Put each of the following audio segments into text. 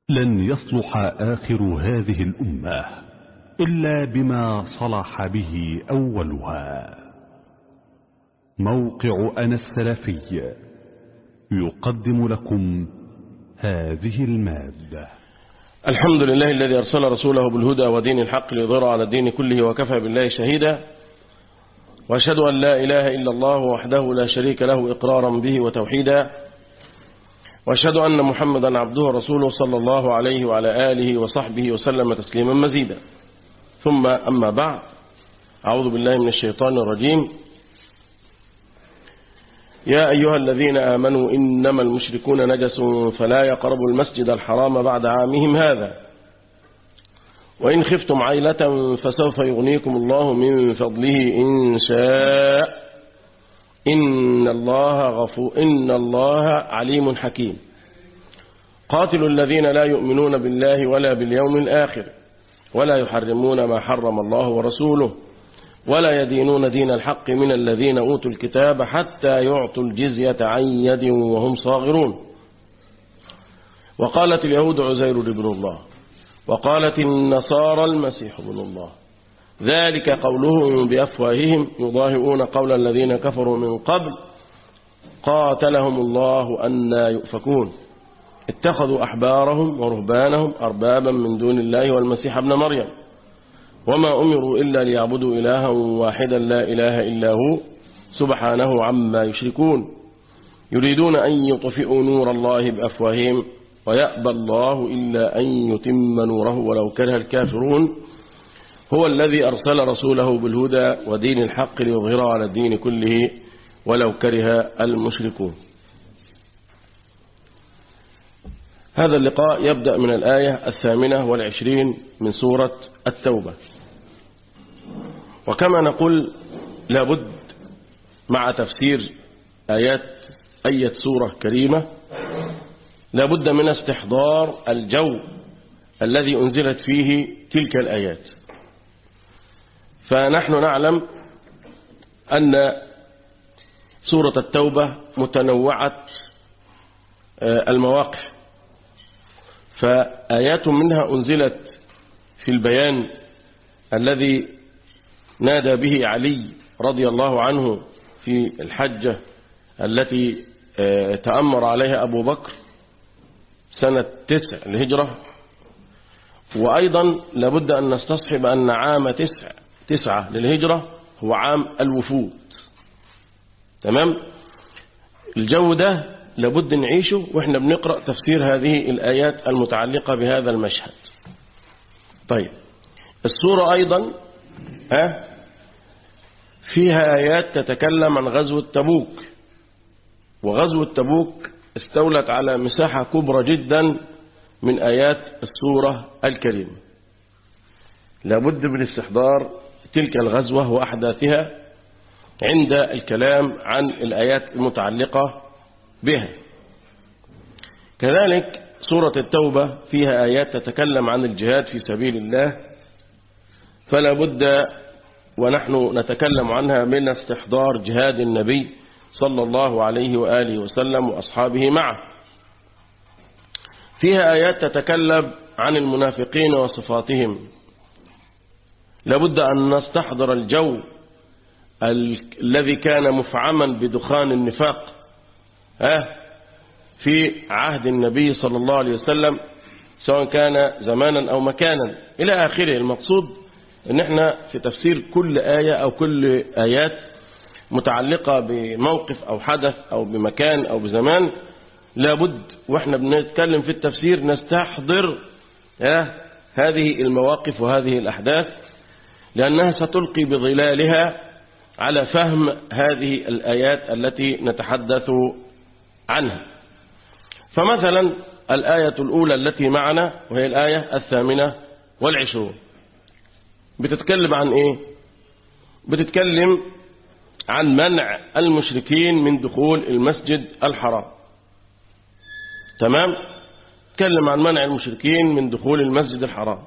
لن يصلح آخر هذه الأمة إلا بما صلح به أولها موقع أنا السلفي يقدم لكم هذه المادة الحمد لله الذي أرسل رسوله بالهدى ودين الحق ليظهر على الدين كله وكفى بالله شهيدا وأشهد أن لا إله إلا الله وحده لا شريك له إقرارا به وتوحيدا وأشهد أن محمدا عبده ورسوله صلى الله عليه وعلى آله وصحبه وسلم تسليما مزيدا ثم أما بعد أعوذ بالله من الشيطان الرجيم يا أيها الذين آمنوا إنما المشركون نجس فلا يقربوا المسجد الحرام بعد عامهم هذا وإن خفتم عيلة فسوف يغنيكم الله من فضله إن شاء إن الله غفور إن الله عليم حكيم قاتلوا الذين لا يؤمنون بالله ولا باليوم الآخر ولا يحرمون ما حرم الله ورسوله ولا يدينون دين الحق من الذين أوتوا الكتاب حتى يعطوا الجزية عن يد وهم صاغرون وقالت اليهود عزير ابن الله وقالت النصارى المسيح ابن الله ذلك قولهم بأفواههم يضاهئون قول الذين كفروا من قبل قاتلهم الله أن يؤفكون اتخذوا أحبارهم ورهبانهم أربابا من دون الله والمسيح ابن مريم وما أمروا إلا ليعبدوا إلها واحدا لا إله إلا هو سبحانه عما يشركون يريدون أن يطفئوا نور الله بأفواههم ويأبى الله إلا أن يتم نوره ولو كره الكافرون هو الذي أرسل رسوله بالهدى ودين الحق ليظهره على الدين كله ولو كره المشركون هذا اللقاء يبدأ من الآية الثامنة والعشرين من سورة التوبة وكما نقول لابد مع تفسير آيات أية سورة كريمة لابد من استحضار الجو الذي أنزلت فيه تلك الآيات فنحن نعلم أن سورة التوبة متنوعة المواقف فآيات منها أنزلت في البيان الذي نادى به علي رضي الله عنه في الحجة التي تأمر عليها أبو بكر سنة تسع الهجرة وأيضا لابد أن نستصحب أن عام تسع تسعة للهجرة هو عام الوفود تمام الجو ده لابد نعيشه وإحنا بنقرأ تفسير هذه الآيات المتعلقة بهذا المشهد طيب السورة أيضا ها فيها آيات تتكلم عن غزوة تبوك وغزوة تبوك استولت على مساحة كبرى جدا من آيات السورة الكريمة لابد من استحضار تلك الغزوة وأحداثها عند الكلام عن الآيات المتعلقة بها كذلك سورة التوبة فيها آيات تتكلم عن الجهاد في سبيل الله فلا بد ونحن نتكلم عنها من استحضار جهاد النبي صلى الله عليه وآله وسلم وأصحابه معه فيها آيات تتكلم عن المنافقين وصفاتهم لابد أن نستحضر الجو الذي كان مفعما بدخان النفاق في عهد النبي صلى الله عليه وسلم سواء كان زمانا أو مكانا إلى آخره المقصود ان احنا في تفسير كل آية أو كل آيات متعلقة بموقف أو حدث أو بمكان أو بزمان لابد وإحنا بنتكلم في التفسير نستحضر هذه المواقف وهذه الأحداث لأنها ستلقي بظلالها على فهم هذه الآيات التي نتحدث عنها فمثلا الآية الأولى التي معنا وهي الآية الثامنة والعشرون بتتكلم عن إيه بتتكلم عن منع المشركين من دخول المسجد الحرام تمام تكلم عن منع المشركين من دخول المسجد الحرام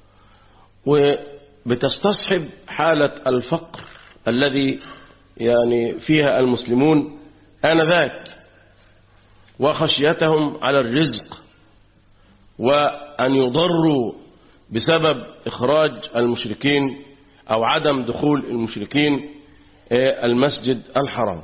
وبتستصحب حالة الفقر الذي يعني فيها المسلمون آنذاك وخشيتهم على الرزق وأن يضروا بسبب إخراج المشركين أو عدم دخول المشركين المسجد الحرام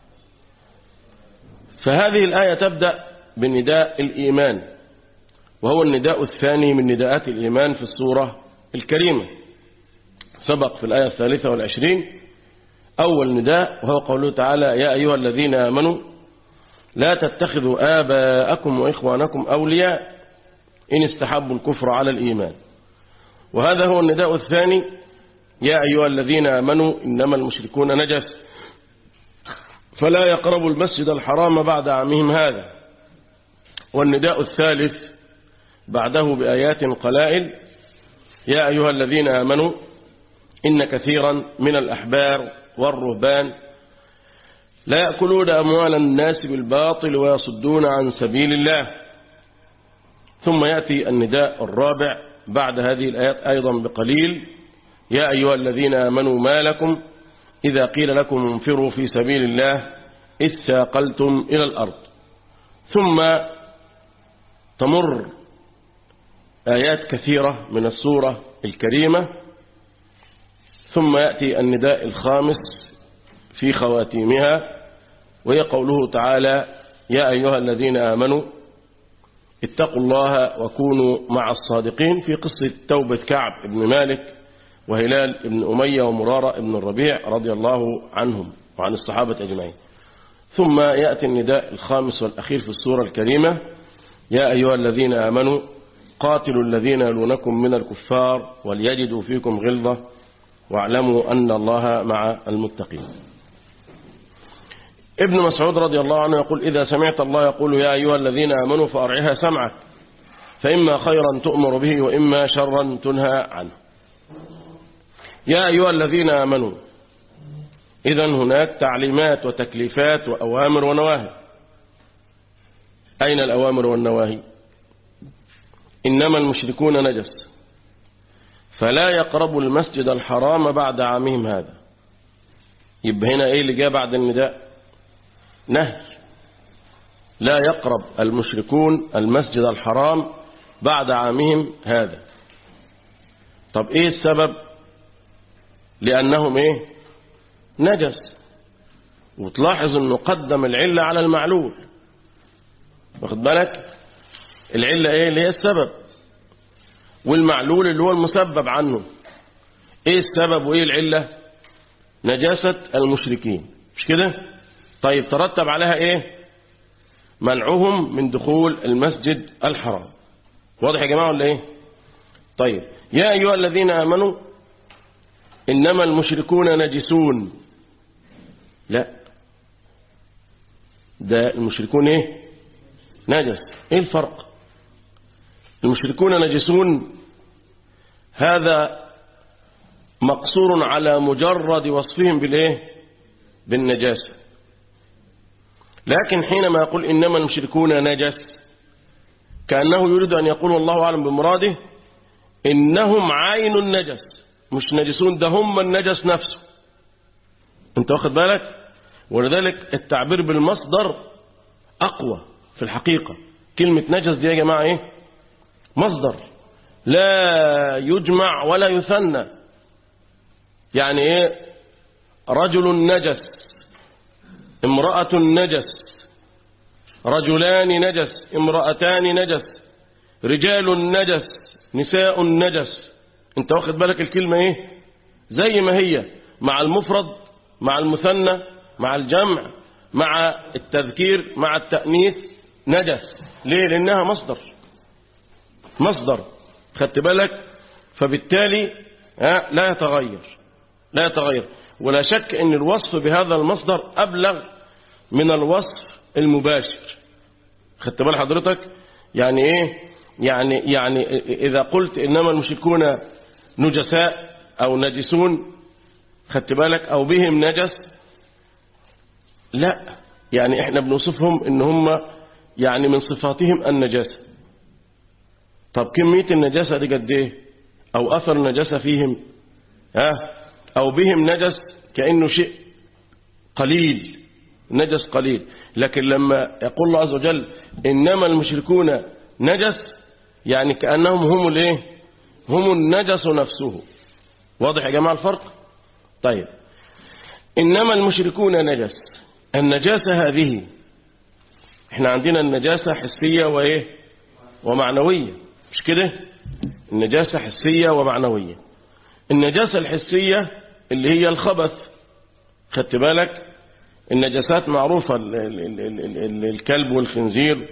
فهذه الآية تبدأ بنداء الإيمان وهو النداء الثاني من نداءات الإيمان في السورة الكريمة سبق في الآية الثالثة والعشرين أول نداء وهو قوله تعالى يا أيها الذين آمنوا لا تتخذوا آباءكم وإخوانكم أولياء إن استحبوا الكفر على الإيمان وهذا هو النداء الثاني يا أيها الذين آمنوا إنما المشركون نجس فلا يقربوا المسجد الحرام بعد عامهم هذا والنداء الثالث بعده بآيات قلائل يا أيها الذين آمنوا إن كثيرا من الأحبار والرهبان لا يأكلون أموال الناس بالباطل ويصدون عن سبيل الله ثم يأتي النداء الرابع بعد هذه الآيات أيضا بقليل يا أيها الذين آمنوا ما لكم إذا قيل لكم انفروا في سبيل الله إذ ساقلتم إلى الأرض ثم تمر آيات كثيرة من السورة الكريمة ثم يأتي النداء الخامس في خواتيمها وهي قوله تعالى يا أيها الذين آمنوا اتقوا الله وكونوا مع الصادقين في قصة توبة كعب بن مالك وهلال بن أمية ومرارة بن الربيع رضي الله عنهم وعن الصحابة أجمعين ثم يأتي النداء الخامس والأخير في السورة الكريمة يا أيها الذين آمنوا قاتلوا الذين يلونكم من الكفار وليجدوا فيكم غلظة واعلموا أن الله مع المتقين ابن مسعود رضي الله عنه يقول إذا سمعت الله يقول يا أيها الذين آمنوا فأرعها سمعك فإما خيرا تؤمر به وإما شرا تنهى عنه يا أيها الذين آمنوا إذا هناك تعليمات وتكليفات وأوامر ونواهي أين الأوامر والنواهي إنما المشركون نجس فلا يقربوا المسجد الحرام بعد عامهم هذا يبقى هنا إيه اللي جاء بعد النداء نهي لا يقرب المشركون المسجد الحرام بعد عامهم هذا طب ايه السبب لانهم ايه نجس وتلاحظ انه قدم العلة على المعلول واخد بالك العلة ايه اللي هي السبب والمعلول اللي هو المسبب عنه ايه السبب وايه العلة نجاسة المشركين مش كده طيب ترتب عليها ايه منعهم من دخول المسجد الحرام واضح يا جماعة ولا ايه طيب يا ايها الذين امنوا انما المشركون نجسون لا ده المشركون ايه نجس ايه الفرق المشركون نجسون هذا مقصور على مجرد وصفهم بالايه بالنجاسه لكن حينما يقول إنما المشركون نجس كأنه يريد أن يقول والله أعلم بمراده إنهم عين النجس مش نجسون ده هم النجس نفسه انت واخد بالك ولذلك التعبير بالمصدر أقوى في الحقيقة كلمة نجس دي يا جماعة إيه مصدر لا يجمع ولا يثنى يعني إيه رجل نجس امرأة نجس رجلان نجس امرأتان نجس رجال نجس نساء نجس انت واخد بالك الكلمة ايه زي ما هي مع المفرد مع المثنى مع الجمع مع التذكير مع التأنيث نجس ليه لانها مصدر مصدر خدت بالك فبالتالي لا يتغير لا يتغير ولا شك ان الوصف بهذا المصدر ابلغ من الوصف المباشر خدت بال حضرتك يعني ايه يعني يعني اذا قلت انما المشركون نجساء او نجسون خدت بالك او بهم نجس لا يعني احنا بنوصفهم ان هم يعني من صفاتهم النجاسه طب كميه النجاسه دي قد ايه او اثر النجاسه فيهم ها أو بهم نجس كأنه شيء قليل نجس قليل لكن لما يقول الله عز وجل إنما المشركون نجس يعني كأنهم هم الايه هم النجس نفسه واضح يا جماعة الفرق طيب إنما المشركون نجس النجاسة هذه احنا عندنا النجاسة حسية وإيه ومعنوية مش كده النجاسة حسية ومعنوية النجاسة الحسية اللي هي الخبث خدت بالك النجاسات معروفة ال- ال- ال- ال- ال- الكلب والخنزير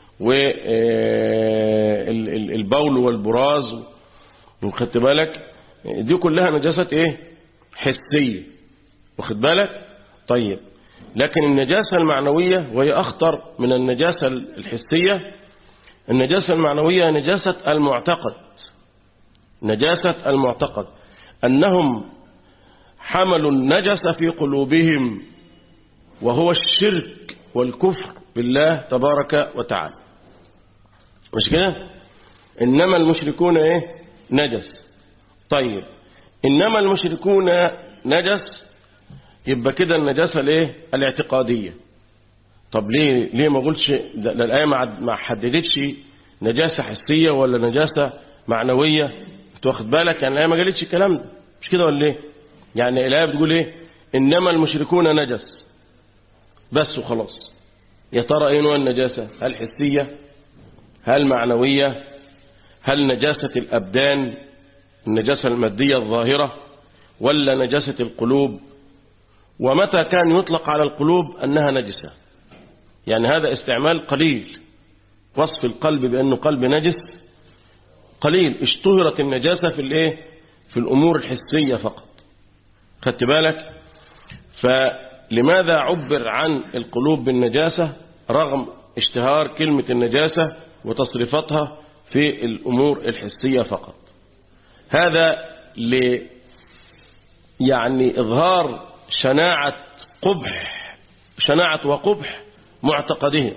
والبول والبراز خدت بالك دي كلها نجاسات ايه حسية واخد بالك طيب لكن النجاسة المعنوية وهي أخطر من النجاسة الحسية النجاسة المعنوية نجاسة المعتقد نجاسة المعتقد أنهم حملوا النجس في قلوبهم وهو الشرك والكفر بالله تبارك وتعالى مش كده إنما المشركون إيه نجس طيب إنما المشركون نجس يبقى كده النجاسة الايه الاعتقادية طب ليه ليه ما قلتش ده ده الآية ما عد- ما حددتش نجاسة حسية ولا نجاسة معنوية انت واخد بالك يعني الآية ما قالتش الكلام ده مش كده ولا ايه يعني الآية بتقول ايه إنما المشركون نجس بس وخلاص يا ترى ايه نوع النجاسة هل حسية هل معنوية هل نجاسة الأبدان النجاسة المادية الظاهرة ولا نجاسة القلوب ومتى كان يطلق على القلوب أنها نجسة يعني هذا استعمال قليل وصف القلب بأنه قلب نجس قليل اشتهرت النجاسة في الايه في الأمور الحسية فقط خدت بالك فلماذا عبر عن القلوب بالنجاسة رغم اشتهار كلمة النجاسة وتصريفاتها في الأمور الحسية فقط هذا ل يعني إظهار شناعة قبح شناعة وقبح معتقدهم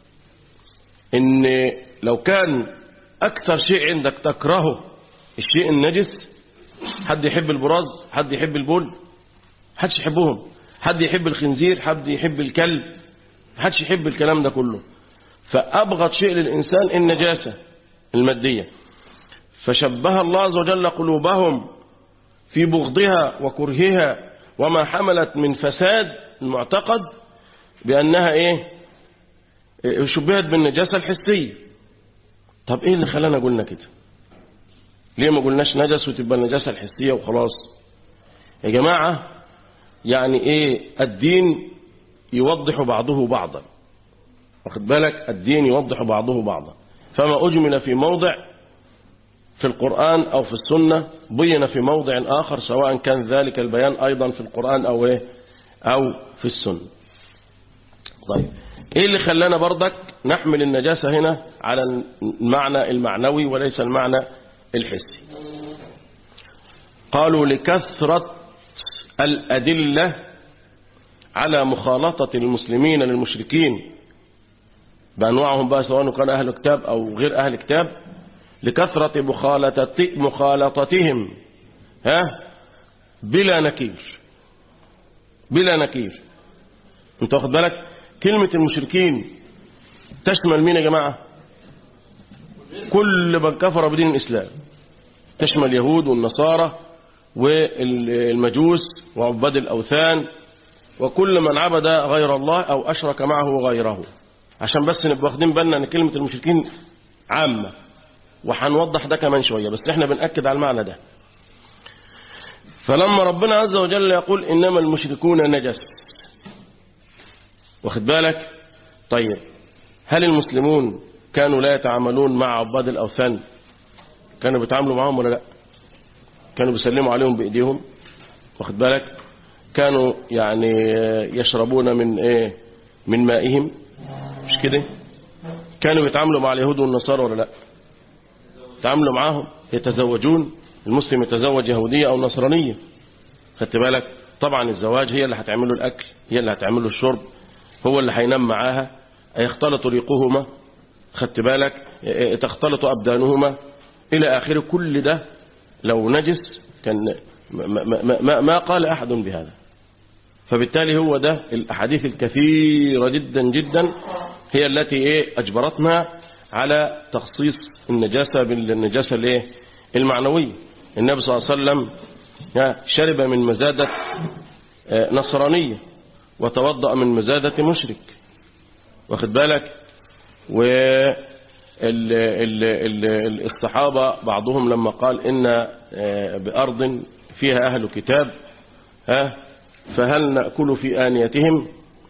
إن لو كان أكثر شيء عندك تكرهه الشيء النجس حد يحب البراز حد يحب البول حدش يحبهم حد يحب الخنزير حد يحب الكلب حدش يحب الكلام ده كله فأبغض شيء للإنسان النجاسة المادية فشبه الله عز وجل قلوبهم في بغضها وكرهها وما حملت من فساد المعتقد بأنها إيه إيه، شبهت بالنجاسة الحسية طب إيه اللي خلانا قلنا كده ليه ما قلناش نجس وتبقى النجاسة الحسية وخلاص يا جماعة يعني إيه الدين يوضح بعضه بعضا واخد بالك الدين يوضح بعضه بعضا فما أجمل في موضع في القرآن أو في السنة بين في موضع آخر سواء كان ذلك البيان أيضا في القرآن أو إيه أو في السنة طيب إيه اللي خلانا بردك نحمل النجاسة هنا على المعنى المعنوي وليس المعنى الحسي قالوا لكثرة الأدلة على مخالطة المسلمين للمشركين بأنواعهم بقى سواء كان أهل كتاب أو غير أهل كتاب لكثرة مخالطت مخالطتهم ها بلا نكير بلا نكير انت واخد بالك كلمة المشركين تشمل مين يا جماعة كل من كفر بدين الإسلام تشمل اليهود والنصارى والمجوس وعباد الأوثان وكل من عبد غير الله أو أشرك معه غيره عشان بس نبقى واخدين بالنا ان كلمة المشركين عامة وهنوضح ده كمان شوية بس احنا بنأكد على المعنى ده فلما ربنا عز وجل يقول إنما المشركون نجس واخد بالك طيب هل المسلمون كانوا لا يتعاملون مع عباد الأوثان كانوا بيتعاملوا معهم ولا لا كانوا بيسلموا عليهم بإيديهم واخد بالك كانوا يعني يشربون من ايه من مائهم مش كده كانوا يتعاملوا مع اليهود والنصارى ولا لا يتعاملوا معاهم يتزوجون المسلم يتزوج يهودية أو نصرانية خدت بالك طبعا الزواج هي اللي هتعمل له الأكل هي اللي هتعمل له الشرب هو اللي هينام معاها يختلط ريقهما خدت بالك تختلط أبدانهما إلى آخر كل ده لو نجس كان ما, ما, ما, ما قال أحد بهذا فبالتالي هو ده الأحاديث الكثيرة جدا جدا هي التي إيه أجبرتنا على تخصيص النجاسة بالنجاسة الايه المعنوية النبي صلى الله عليه وسلم شرب من مزادة نصرانية وتوضأ من مزادة مشرك واخد بالك و الصحابة بعضهم لما قال إن بأرض فيها أهل كتاب ها فهل نأكل في آنيتهم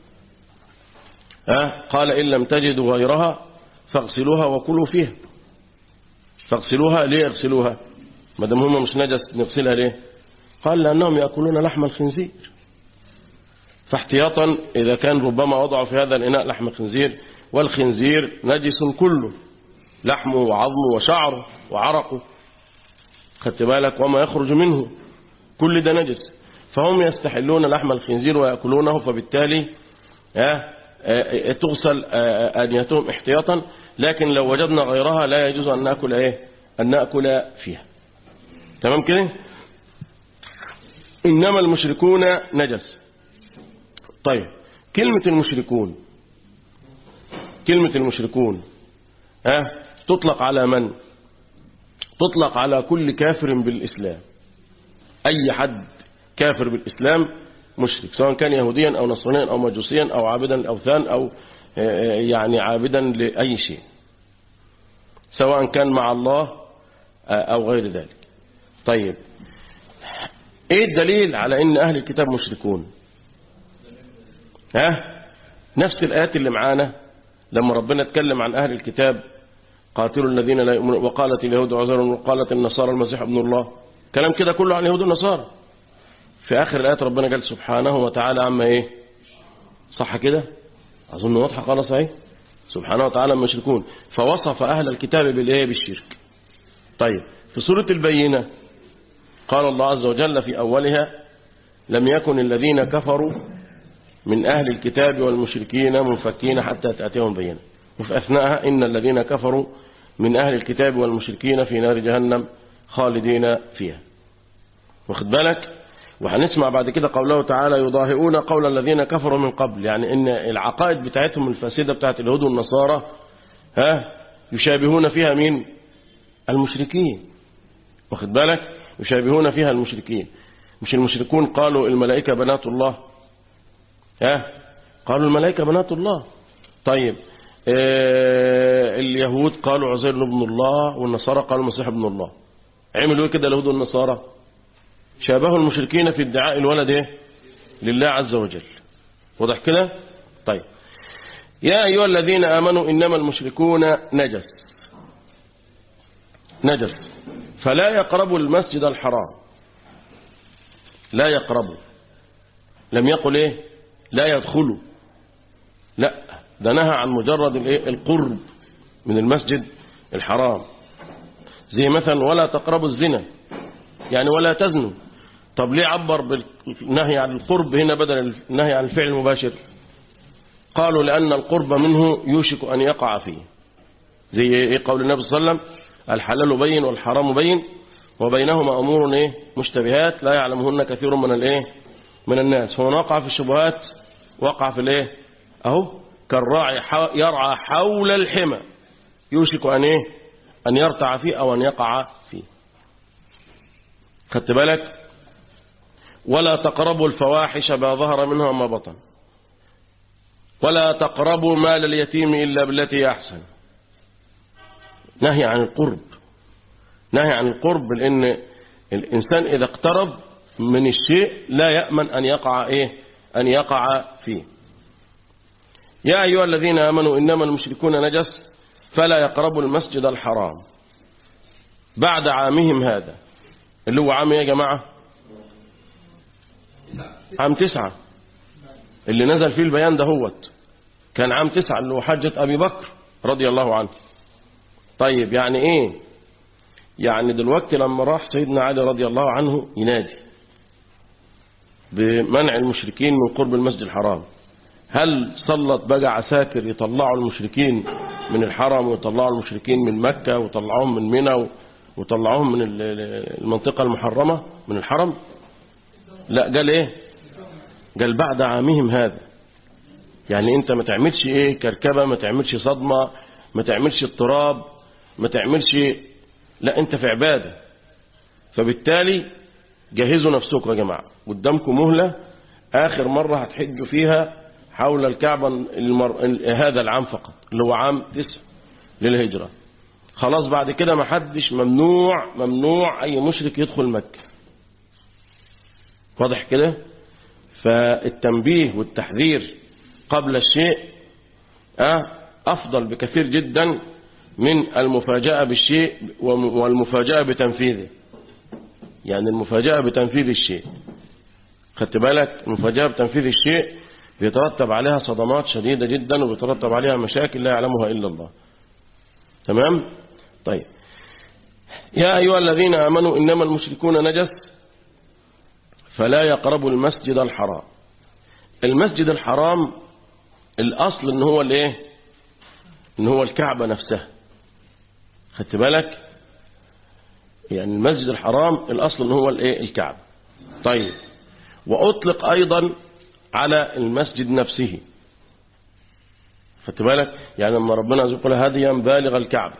ها قال إن لم تجدوا غيرها فاغسلوها وكلوا فيها فاغسلوها ليه اغسلوها ما دام هم مش نجس نغسلها ليه قال لأنهم يأكلون لحم الخنزير فاحتياطا إذا كان ربما وضعوا في هذا الإناء لحم الخنزير والخنزير نجس كله لحمه وعظمه وشعره وعرقه خدت بالك وما يخرج منه كل ده نجس فهم يستحلون لحم الخنزير ويأكلونه فبالتالي تغسل آنيتهم احتياطا لكن لو وجدنا غيرها لا يجوز أن نأكل إيه أن نأكل فيها تمام كده إنما المشركون نجس طيب كلمة المشركون كلمة المشركون ها تطلق على من تطلق على كل كافر بالإسلام أي حد كافر بالإسلام مشرك سواء كان يهوديا أو نصرانيا أو مجوسيا أو عابدا الأوثان أو يعني عابدا لأي شيء سواء كان مع الله أو غير ذلك طيب ايه الدليل على ان اهل الكتاب مشركون ها نفس الايات اللي معانا لما ربنا اتكلم عن اهل الكتاب قاتلوا الذين لا يؤمنون وقالت اليهود عزير وقالت النصارى المسيح ابن الله كلام كده كله عن اليهود والنصارى في اخر الايات ربنا قال سبحانه وتعالى عما ايه صح كده اظن واضحه خلاص اهي سبحانه وتعالى المشركون فوصف اهل الكتاب بالايه بالشرك طيب في سوره البينه قال الله عز وجل في أولها لم يكن الذين كفروا من أهل الكتاب والمشركين منفكين حتى تأتيهم بينة وفي أثناءها إن الذين كفروا من أهل الكتاب والمشركين في نار جهنم خالدين فيها واخد بالك وهنسمع بعد كده قوله تعالى يضاهئون قول الذين كفروا من قبل يعني ان العقائد بتاعتهم الفاسدة بتاعت اليهود والنصارى ها يشابهون فيها مين المشركين واخد بالك يشابهون فيها المشركين مش المشركون قالوا الملائكة بنات الله ها قالوا الملائكة بنات الله طيب آه اليهود قالوا عزير ابن الله والنصارى قالوا المسيح ابن الله عملوا كده اليهود والنصارى شابهوا المشركين في ادعاء الولد ايه لله عز وجل واضح كده طيب يا أيها الذين آمنوا إنما المشركون نجس نجس فلا يقربوا المسجد الحرام لا يقربوا لم يقل ايه لا يدخلوا لا ده نهى عن مجرد الايه القرب من المسجد الحرام زي مثلا ولا تقربوا الزنا يعني ولا تزنوا طب ليه عبر بالنهي عن القرب هنا بدل النهي عن الفعل المباشر قالوا لأن القرب منه يوشك أن يقع فيه زي ايه قول النبي صلى الله عليه وسلم الحلال بين والحرام بين وبينهما أمور إيه مشتبهات لا يعلمهن كثير من الإيه من الناس فمن وقع في الشبهات وقع في الإيه أهو كالراعي يرعى حول الحمى يوشك أن إيه أن يرتع فيه أو أن يقع فيه خدت بالك ولا تقربوا الفواحش ما ظهر منها وما بطن ولا تقربوا مال اليتيم إلا بالتي أحسن نهي عن القرب نهي عن القرب لأن الإنسان إذا اقترب من الشيء لا يأمن أن يقع إيه أن يقع فيه يا أيها الذين آمنوا إنما المشركون نجس فلا يقربوا المسجد الحرام بعد عامهم هذا اللي هو عام يا جماعة عام تسعة اللي نزل فيه البيان ده هوت كان عام تسعة اللي هو حجة أبي بكر رضي الله عنه طيب يعني ايه يعني دلوقتي لما راح سيدنا علي رضي الله عنه ينادي بمنع المشركين من قرب المسجد الحرام هل سلط بقى عساكر يطلعوا المشركين من الحرم ويطلعوا المشركين من مكة ويطلعوهم من منى ويطلعوهم من المنطقة المحرمة من الحرم لا قال ايه قال بعد عامهم هذا يعني انت ما تعملش ايه كركبة ما تعملش صدمة ما تعملش اضطراب ما تعملش لا انت في عبادة فبالتالي جهزوا نفسكم يا جماعة قدامكم مهلة آخر مرة هتحجوا فيها حول الكعبة المر... هذا العام فقط اللي هو عام تسع للهجرة خلاص بعد كده ما حدش ممنوع ممنوع أي مشرك يدخل مكة واضح كده فالتنبيه والتحذير قبل الشيء أه أفضل بكثير جدا من المفاجأة بالشيء والمفاجأة بتنفيذه يعني المفاجأة بتنفيذ الشيء خدت بالك المفاجأة بتنفيذ الشيء بيترتب عليها صدمات شديدة جدا وبيترتب عليها مشاكل لا يعلمها إلا الله تمام طيب يا أيها الذين آمنوا إنما المشركون نجس فلا يقربوا المسجد الحرام المسجد الحرام الأصل إن هو الإيه إن هو الكعبة نفسها خدت بالك يعني المسجد الحرام الأصل إن هو الإيه الكعبة طيب وأطلق أيضا على المسجد نفسه خدت بالك يعني لما ربنا عز وجل هديا بالغ الكعبة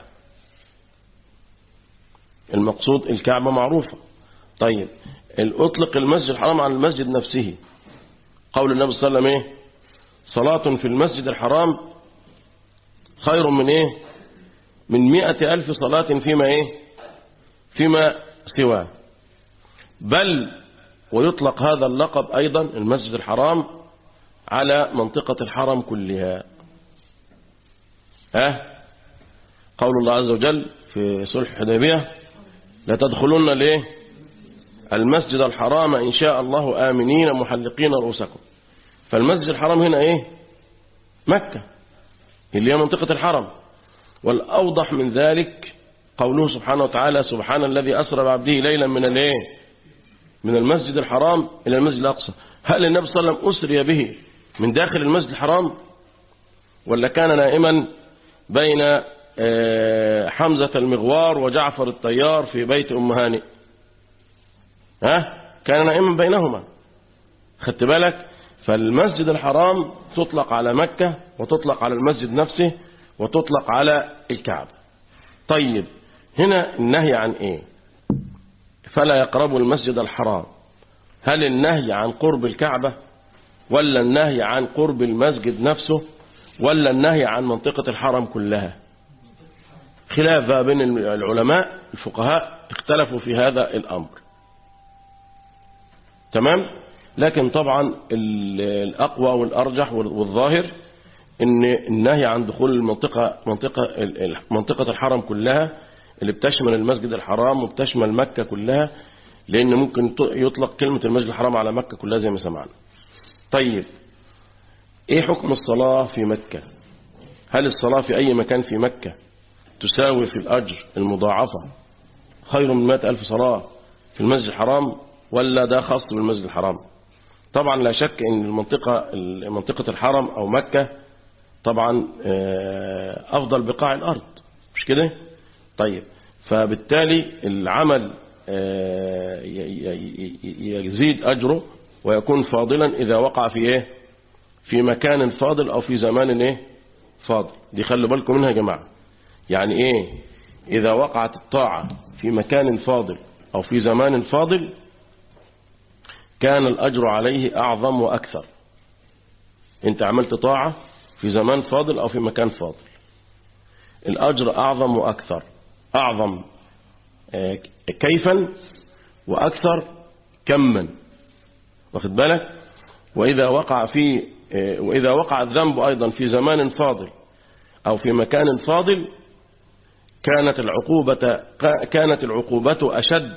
المقصود الكعبة معروفة طيب أطلق المسجد الحرام على المسجد نفسه قول النبي صلى الله عليه وسلم إيه صلاة في المسجد الحرام خير من إيه من مئة ألف صلاة فيما إيه فيما سواه بل ويطلق هذا اللقب أيضا المسجد الحرام على منطقة الحرم كلها ها قول الله عز وجل في صلح الحديبية لا تدخلون ليه المسجد الحرام إن شاء الله آمنين محلقين رؤوسكم فالمسجد الحرام هنا إيه مكة اللي هي منطقة الحرم والأوضح من ذلك قوله سبحانه وتعالى سبحان الذي أسرى بعبده ليلا من الايه من المسجد الحرام إلى المسجد الأقصى هل النبي صلى الله عليه وسلم أسري به من داخل المسجد الحرام ولا كان نائما بين حمزة المغوار وجعفر الطيار في بيت أم هانئ ها كان نائما بينهما خدت بالك فالمسجد الحرام تطلق على مكة وتطلق على المسجد نفسه وتطلق على الكعبة طيب هنا النهي عن ايه فلا يقربوا المسجد الحرام هل النهي عن قرب الكعبة ولا النهي عن قرب المسجد نفسه ولا النهي عن منطقة الحرم كلها خلاف بين العلماء الفقهاء اختلفوا في هذا الأمر تمام لكن طبعا الأقوى والأرجح والظاهر ان النهي عن دخول المنطقة منطقة منطقة الحرم كلها اللي بتشمل المسجد الحرام وبتشمل مكة كلها لأن ممكن يطلق كلمة المسجد الحرام على مكة كلها زي ما سمعنا طيب ايه حكم الصلاة في مكة هل الصلاة في أي مكان في مكة تساوي في الأجر المضاعفة خير من مائة ألف صلاة في المسجد الحرام ولا ده خاص بالمسجد الحرام طبعا لا شك ان المنطقة منطقة الحرم أو مكة طبعا أفضل بقاع الأرض مش كده طيب فبالتالي العمل يزيد أجره ويكون فاضلا إذا وقع في إيه في مكان فاضل أو في زمان إيه فاضل دي خلوا بالكم منها يا جماعة يعني إيه إذا وقعت الطاعة في مكان فاضل أو في زمان فاضل كان الأجر عليه أعظم وأكثر أنت عملت طاعة في زمان فاضل أو في مكان فاضل الأجر أعظم وأكثر أعظم كيفا وأكثر كما واخد بالك وإذا وقع في وإذا وقع الذنب أيضا في زمان فاضل أو في مكان فاضل كانت العقوبة كانت العقوبة أشد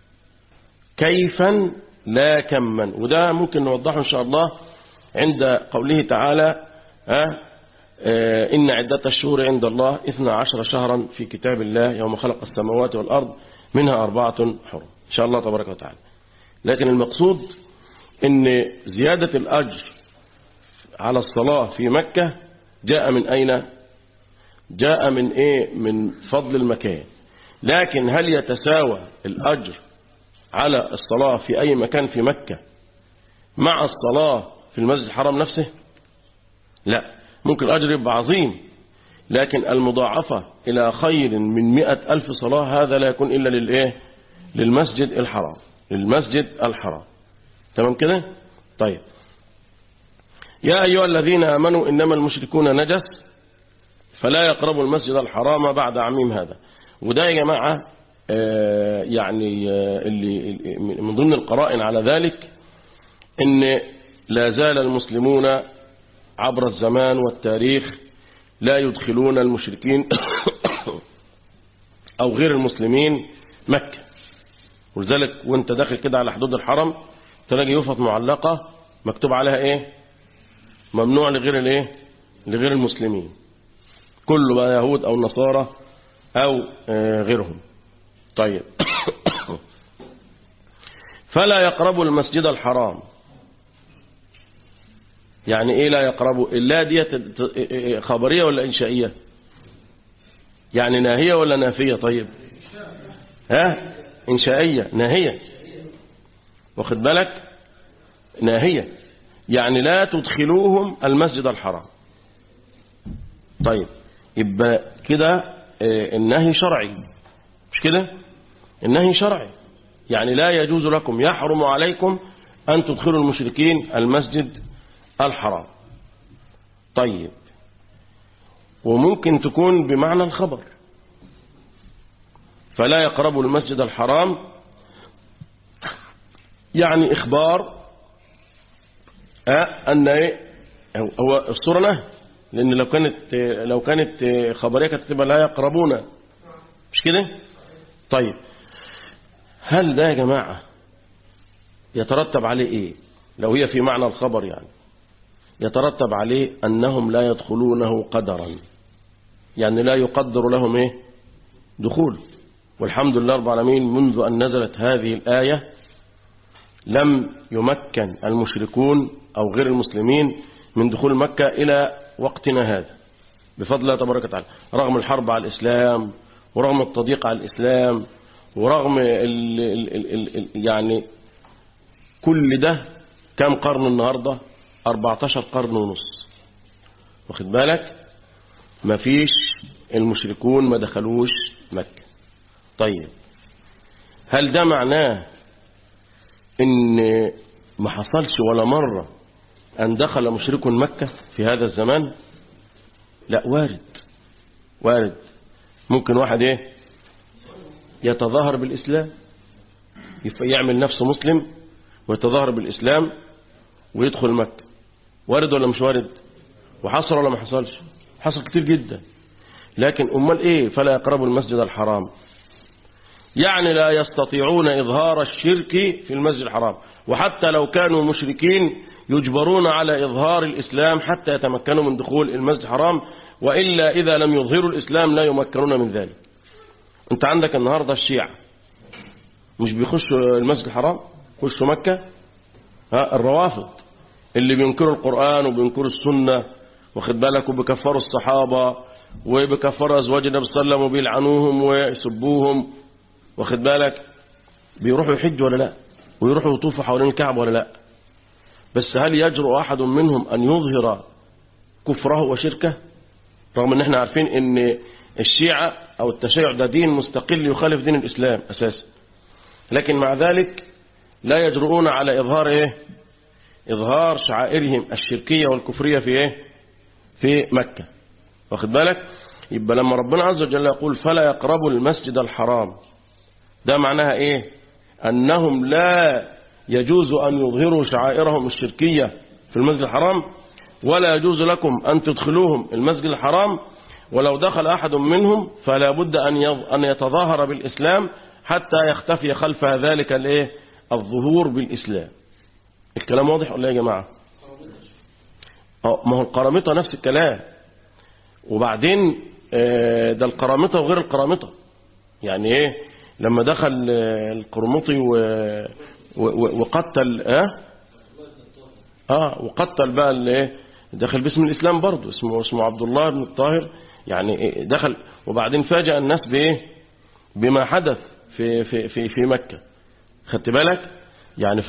كيفا لا كما وده ممكن نوضحه إن شاء الله عند قوله تعالى ها إن عدة الشهور عند الله إثنى عشر شهرا في كتاب الله يوم خلق السماوات والأرض منها أربعة حرم إن شاء الله تبارك وتعالى لكن المقصود إن زيادة الأجر على الصلاة في مكة جاء من أين جاء من إيه من فضل المكان لكن هل يتساوى الأجر على الصلاة في أي مكان في مكة مع الصلاة في المسجد الحرام نفسه لا ممكن الأجر يبقى عظيم لكن المضاعفة إلى خير من مئة ألف صلاة هذا لا يكون إلا للإيه للمسجد الحرام للمسجد الحرام تمام كده طيب يا أيها الذين آمنوا إنما المشركون نجس فلا يقربوا المسجد الحرام بعد عميم هذا وده يا جماعة آه يعني آه اللي من ضمن القرائن على ذلك ان لا زال المسلمون عبر الزمان والتاريخ لا يدخلون المشركين أو غير المسلمين مكة ولذلك وانت داخل كده على حدود الحرم تلاقي يفط معلقة مكتوب عليها ايه ممنوع لغير الايه لغير المسلمين كله بقى يهود او نصارى او غيرهم طيب فلا يقربوا المسجد الحرام يعني ايه لا يقربوا الا دي خبرية ولا انشائية يعني ناهية ولا نافية طيب ها انشائية ناهية واخد بالك ناهية يعني لا تدخلوهم المسجد الحرام طيب يبقى كده النهي شرعي مش كده النهي شرعي يعني لا يجوز لكم يحرم عليكم أن تدخلوا المشركين المسجد الحرام طيب وممكن تكون بمعنى الخبر فلا يقربوا المسجد الحرام يعني إخبار أن هو الصورة نهي لأن لو كانت لو كانت خبرية كانت تبقى لا يقربون مش كده طيب هل ده يا جماعة يترتب عليه إيه لو هي في معنى الخبر يعني يترتب عليه أنهم لا يدخلونه قدرا يعني لا يقدر لهم إيه دخول والحمد لله رب العالمين منذ أن نزلت هذه الآية لم يمكن المشركون أو غير المسلمين من دخول مكة إلى وقتنا هذا بفضل الله تبارك وتعالى رغم الحرب على الإسلام ورغم التضييق على الإسلام ورغم ال ال ال ال يعني كل ده كم قرن النهاردة 14 قرن ونص واخد بالك مفيش المشركون ما دخلوش مكة طيب هل ده معناه ان ما حصلش ولا مرة ان دخل مشرك مكة في هذا الزمان لا وارد وارد ممكن واحد ايه يتظاهر بالاسلام يعمل نفسه مسلم ويتظاهر بالاسلام ويدخل مكة وارد ولا مش وارد وحصل ولا ما حصلش حصل كتير جدا لكن امال ايه فلا يقربوا المسجد الحرام يعني لا يستطيعون إظهار الشرك في المسجد الحرام وحتى لو كانوا مشركين يجبرون على إظهار الإسلام حتى يتمكنوا من دخول المسجد الحرام وإلا إذا لم يظهروا الإسلام لا يمكنون من ذلك أنت عندك النهاردة الشيعة مش بيخشوا المسجد الحرام يخشوا مكة ها الروافض اللي بينكروا القرآن وبينكروا السنة واخد بالك وبيكفروا الصحابة وبيكفروا أزواج النبي صلى الله عليه وسلم وبيلعنوهم ويسبوهم واخد بالك بيروحوا يحجوا ولا لا ويروحوا يطوفوا حوالين الكعبة ولا لا بس هل يجرؤ أحد منهم أن يظهر كفره وشركه رغم ان احنا عارفين ان الشيعة او التشيع ده دين مستقل يخالف دين الاسلام اساسا لكن مع ذلك لا يجرؤون على اظهار ايه اظهار شعائرهم الشركية والكفرية في ايه في مكة واخد بالك يبقى لما ربنا عز وجل يقول فلا يقربوا المسجد الحرام ده معناها ايه انهم لا يجوز ان يظهروا شعائرهم الشركية في المسجد الحرام ولا يجوز لكم ان تدخلوهم المسجد الحرام ولو دخل احد منهم فلا بد ان ان يتظاهر بالاسلام حتى يختفي خلف ذلك الايه الظهور بالاسلام الكلام واضح ولا يا جماعه ما هو القرامطه نفس الكلام وبعدين ده القرامطه وغير القرامطه يعني ايه لما دخل القرمطي وقتل اه اه وقتل بقى الايه دخل باسم الاسلام برضه اسمه اسمه عبد الله بن الطاهر يعني دخل وبعدين فاجأ الناس بايه بما حدث في في في في مكة خدت بالك يعني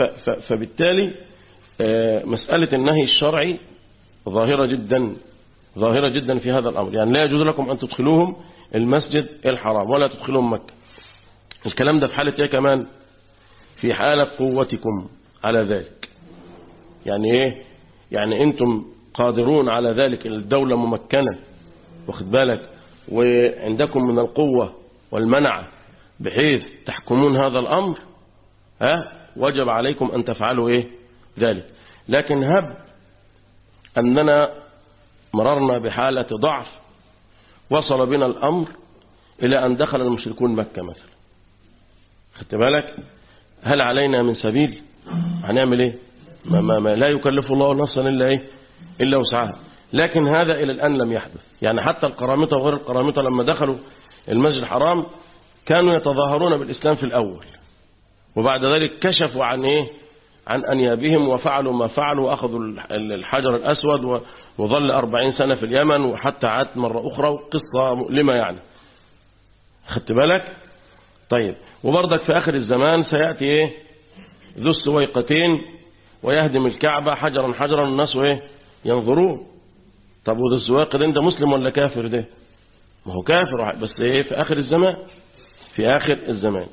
فبالتالي مسألة النهي الشرعي ظاهرة جدا ظاهرة جدا في هذا الأمر يعني لا يجوز لكم أن تدخلوهم المسجد الحرام ولا تدخلوهم مكة الكلام ده في حالة ايه كمان في حالة قوتكم على ذلك يعني ايه يعني انتم قادرون على ذلك الدولة ممكنة واخد بالك وعندكم من القوة والمنع بحيث تحكمون هذا الأمر ها وجب عليكم أن تفعلوا إيه ذلك لكن هب أننا مررنا بحالة ضعف وصل بنا الأمر إلى أن دخل المشركون مكة مثلا خدت بالك هل علينا من سبيل هنعمل إيه ما, ما, ما لا يكلف الله نفسا إلا إيه إلا وسعها لكن هذا إلى الآن لم يحدث يعني حتى القرامطة وغير القرامطة لما دخلوا المسجد الحرام كانوا يتظاهرون بالإسلام في الأول وبعد ذلك كشفوا عن إيه عن أنيابهم وفعلوا ما فعلوا وأخذوا الحجر الأسود وظل أربعين سنة في اليمن وحتى عاد مرة أخرى قصة مؤلمة يعني خدت بالك طيب وبرضك في آخر الزمان سيأتي إيه ذو السويقتين ويهدم الكعبة حجرا حجرا الناس إيه ينظرون طب وذو السويقتين ده مسلم ولا كافر ده ما هو كافر بس إيه في آخر الزمان في آخر الزمان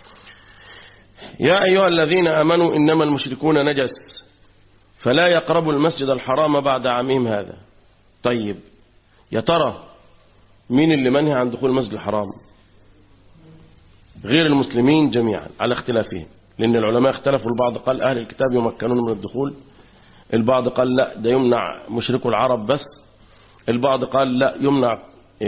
يا أيها الذين آمنوا إنما المشركون نجس فلا يقربوا المسجد الحرام بعد عامهم هذا طيب يا ترى مين اللي منهي عن دخول المسجد الحرام غير المسلمين جميعا على اختلافهم لأن العلماء اختلفوا البعض قال أهل الكتاب يمكنون من الدخول البعض قال لا ده يمنع مشركو العرب بس البعض قال لا يمنع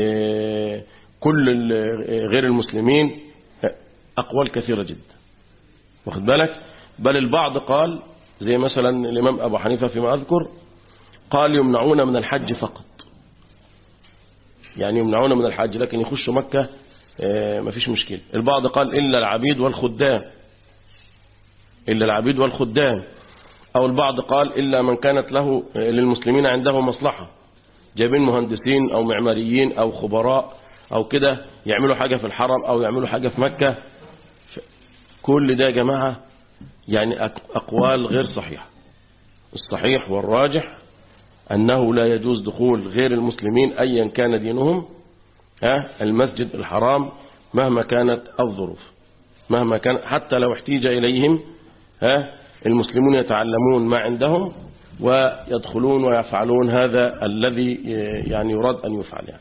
كل غير المسلمين أقوال كثيرة جدا واخد بالك بل البعض قال زي مثلا الإمام أبو حنيفة فيما أذكر قال يمنعون من الحج فقط يعني يمنعون من الحج لكن يخشوا مكة ما فيش مشكلة البعض قال إلا العبيد والخدام إلا العبيد والخدام أو البعض قال إلا من كانت له للمسلمين عنده مصلحة جايبين مهندسين أو معماريين أو خبراء أو كده يعملوا حاجة في الحرم أو يعملوا حاجة في مكة كل ده يا جماعة يعني أقوال غير صحيحة الصحيح والراجح أنه لا يجوز دخول غير المسلمين أيا كان دينهم المسجد الحرام مهما كانت الظروف مهما كان حتى لو احتيج إليهم المسلمون يتعلمون ما عندهم ويدخلون ويفعلون هذا الذي يعني يراد أن يفعل يعني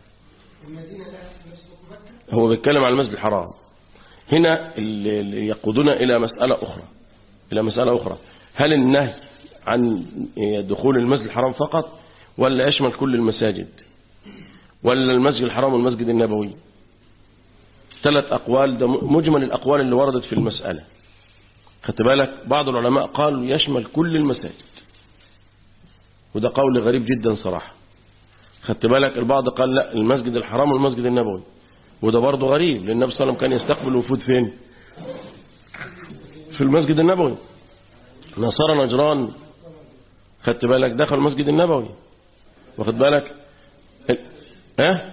هو بيتكلم عن المسجد الحرام هنا اللي يقودنا إلى مسألة أخرى إلى مسألة أخرى هل النهي عن دخول المسجد الحرام فقط ولا يشمل كل المساجد ولا المسجد الحرام والمسجد النبوي ثلاث أقوال ده مجمل الأقوال اللي وردت في المسألة خدت بالك بعض العلماء قالوا يشمل كل المساجد وده قول غريب جدا صراحة خدت بالك البعض قال لا المسجد الحرام والمسجد النبوي وده برضه غريب لأن النبي صلى الله عليه وسلم كان يستقبل الوفود فين في المسجد النبوي نصارى نجران خدت بالك دخل المسجد النبوي واخد بالك ها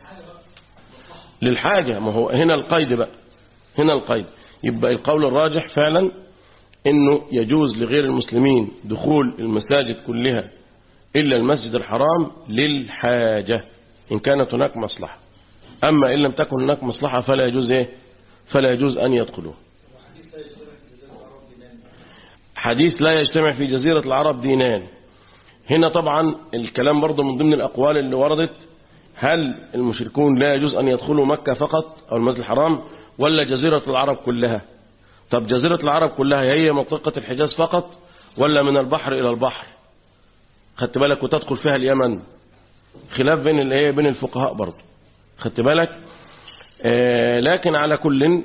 للحاجة ما هو هنا القيد بقى هنا القيد يبقى القول الراجح فعلا انه يجوز لغير المسلمين دخول المساجد كلها إلا المسجد الحرام للحاجة إن كانت هناك مصلحة أما إن لم تكن هناك مصلحة فلا يجوز إيه فلا يجوز أن يدخلوه حديث لا يجتمع في جزيرة العرب دينان هنا طبعا الكلام برضه من ضمن الأقوال اللي وردت هل المشركون لا يجوز أن يدخلوا مكة فقط أو المسجد الحرام ولا جزيرة العرب كلها طب جزيرة العرب كلها هي منطقة الحجاز فقط ولا من البحر إلى البحر خدت بالك وتدخل فيها اليمن خلاف بين اللي هي بين الفقهاء برضه خدت بالك آه لكن على كل آه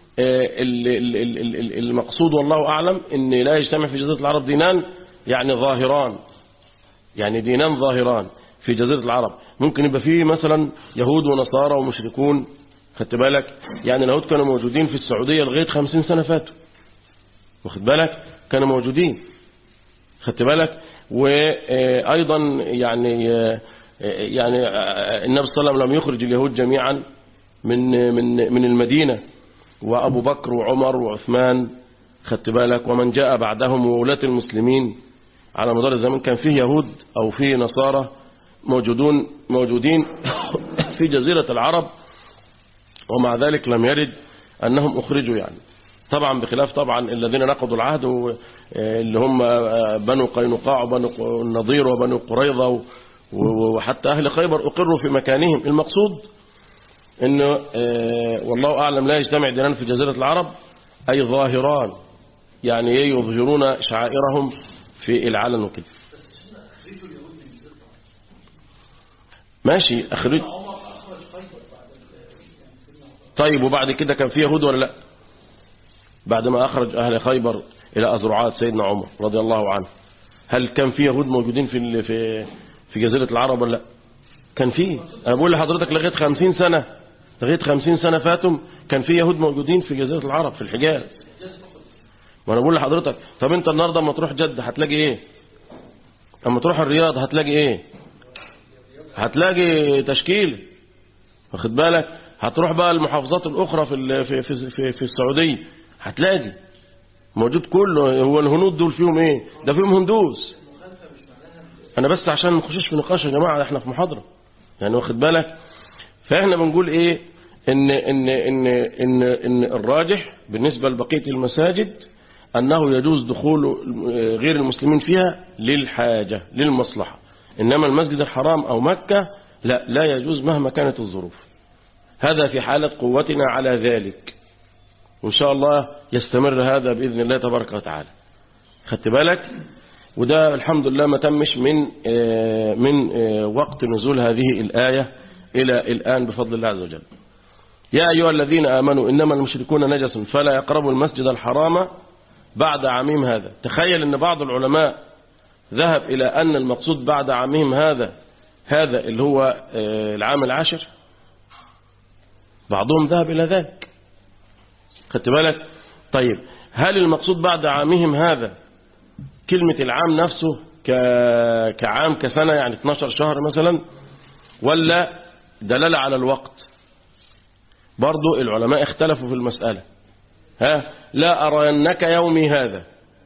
المقصود والله أعلم ان لا يجتمع في جزيرة العرب دينان يعني ظاهران يعني دينان ظاهران في جزيرة العرب ممكن يبقى فيه مثلا يهود ونصارى ومشركون خدت بالك يعني اليهود كانوا موجودين في السعودية لغاية خمسين سنة فاتوا واخد بالك كانوا موجودين خدت بالك وأيضا يعني يعني النبي صلى الله عليه وسلم لم يخرج اليهود جميعا من من من المدينة وأبو بكر وعمر وعثمان خدت بالك ومن جاء بعدهم وولاة المسلمين على مدار الزمن كان فيه يهود أو فيه نصارى موجودون موجودين في جزيرة العرب ومع ذلك لم يرد أنهم أخرجوا يعني طبعا بخلاف طبعا الذين نقضوا العهد و- اللي هم بنو قينقاع وبنو النضير وبنو قريظة و- و- وحتى أهل خيبر أقروا في مكانهم المقصود أنه آه، والله أعلم لا يجتمع دينان في جزيرة العرب أي ظاهران يعني إيه يظهرون شعائرهم في العلن وكده ماشي أخرج طيب وبعد كده كان في يهود ولا لا بعد ما أخرج أهل خيبر إلى أزرعات سيدنا عمر رضي الله عنه هل كان في يهود موجودين في ال- في في جزيرة العرب ولا لا كان في أنا بقول لحضرتك لغاية خمسين سنة لغاية خمسين سنة فاتم كان في يهود موجودين في جزيرة العرب في الحجاز ما أنا بقول لحضرتك طب أنت النهاردة اما تروح جدة هتلاقي إيه اما تروح الرياض هتلاقي إيه هتلاقي تشكيل واخد بالك هتروح بقى المحافظات الأخرى في ال- في في في, في السعودية هتلاقي موجود كله هو الهنود دول فيهم ايه ده فيهم هندوس انا بس عشان ما نخشش في نقاش يا جماعه احنا في محاضره يعني واخد بالك فاحنا بنقول ايه ان ان ان ان ان الراجح بالنسبه لبقيه المساجد انه يجوز دخول غير المسلمين فيها للحاجه للمصلحه انما المسجد الحرام او مكه لا لا يجوز مهما كانت الظروف هذا في حاله قوتنا على ذلك وإن شاء الله يستمر هذا بإذن الله تبارك وتعالى خدت بالك وده الحمد لله ما تمش من آه، من آه، وقت نزول هذه الآية إلى الآن بفضل الله عز وجل يا أيها الذين آمنوا إنما المشركون نجس فلا يقربوا المسجد الحرام بعد عامهم هذا تخيل أن بعض العلماء ذهب إلى أن المقصود بعد عامهم هذا هذا اللي هو آه، العام العاشر بعضهم ذهب إلى ذلك خدت بالك طيب هل المقصود بعد عامهم هذا كلمة العام نفسه ك... كعام كسنة يعني 12 شهر مثلا ولا دلالة على الوقت برضو العلماء اختلفوا في المسألة ها لا أرينك يومي هذا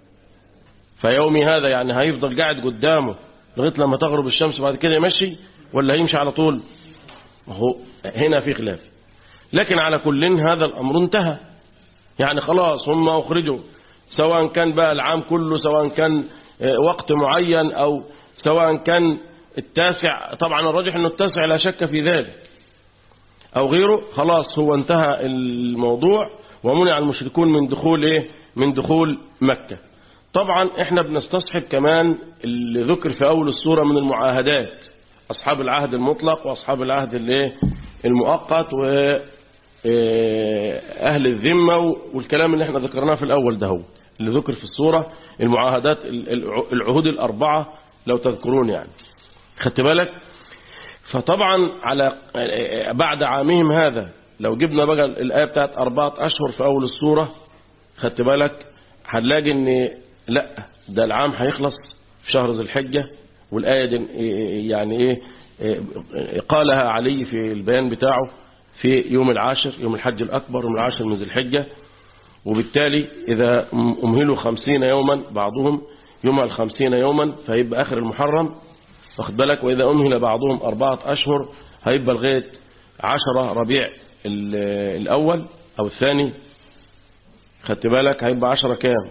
فيومي هذا يعني هيفضل قاعد قدامه لغاية لما تغرب الشمس بعد كده يمشي ولا هيمشي على طول هو هنا في خلاف لكن على كل هذا الأمر انتهى يعني خلاص هم أخرجوا سواء كان بقى العام كله سواء كان آه، وقت معين أو سواء كان التاسع طبعا الراجح أنه التاسع لا شك في ذلك أو غيره خلاص هو انتهى الموضوع ومنع المشركون من دخول إيه من دخول مكة طبعا احنا بنستصحب كمان اللي ذكر في أول السورة من المعاهدات أصحاب العهد المطلق وأصحاب العهد الايه المؤقت و أهل الذمة والكلام اللي احنا ذكرناه في الأول ده هو اللي ذكر في الصورة المعاهدات العهود الأربعة لو تذكرون يعني خدت بالك فطبعا على بعد عامهم هذا لو جبنا بقى الآية بتاعت أربعة أشهر في أول الصورة خدت بالك هنلاقي ان لا ده العام هيخلص في شهر ذي الحجة والآية دي يعني ايه قالها علي في البيان بتاعه في يوم العاشر يوم الحج الأكبر يوم العاشر من ذي الحجة وبالتالي إذا أمهلوا خمسين يوما بعضهم يوم الخمسين يوما فهيبقى آخر المحرم واخد بالك وإذا أمهل بعضهم أربعة أشهر هيبقى لغاية عشرة ربيع الأول أو الثاني خدت بالك هيبقى عشرة كام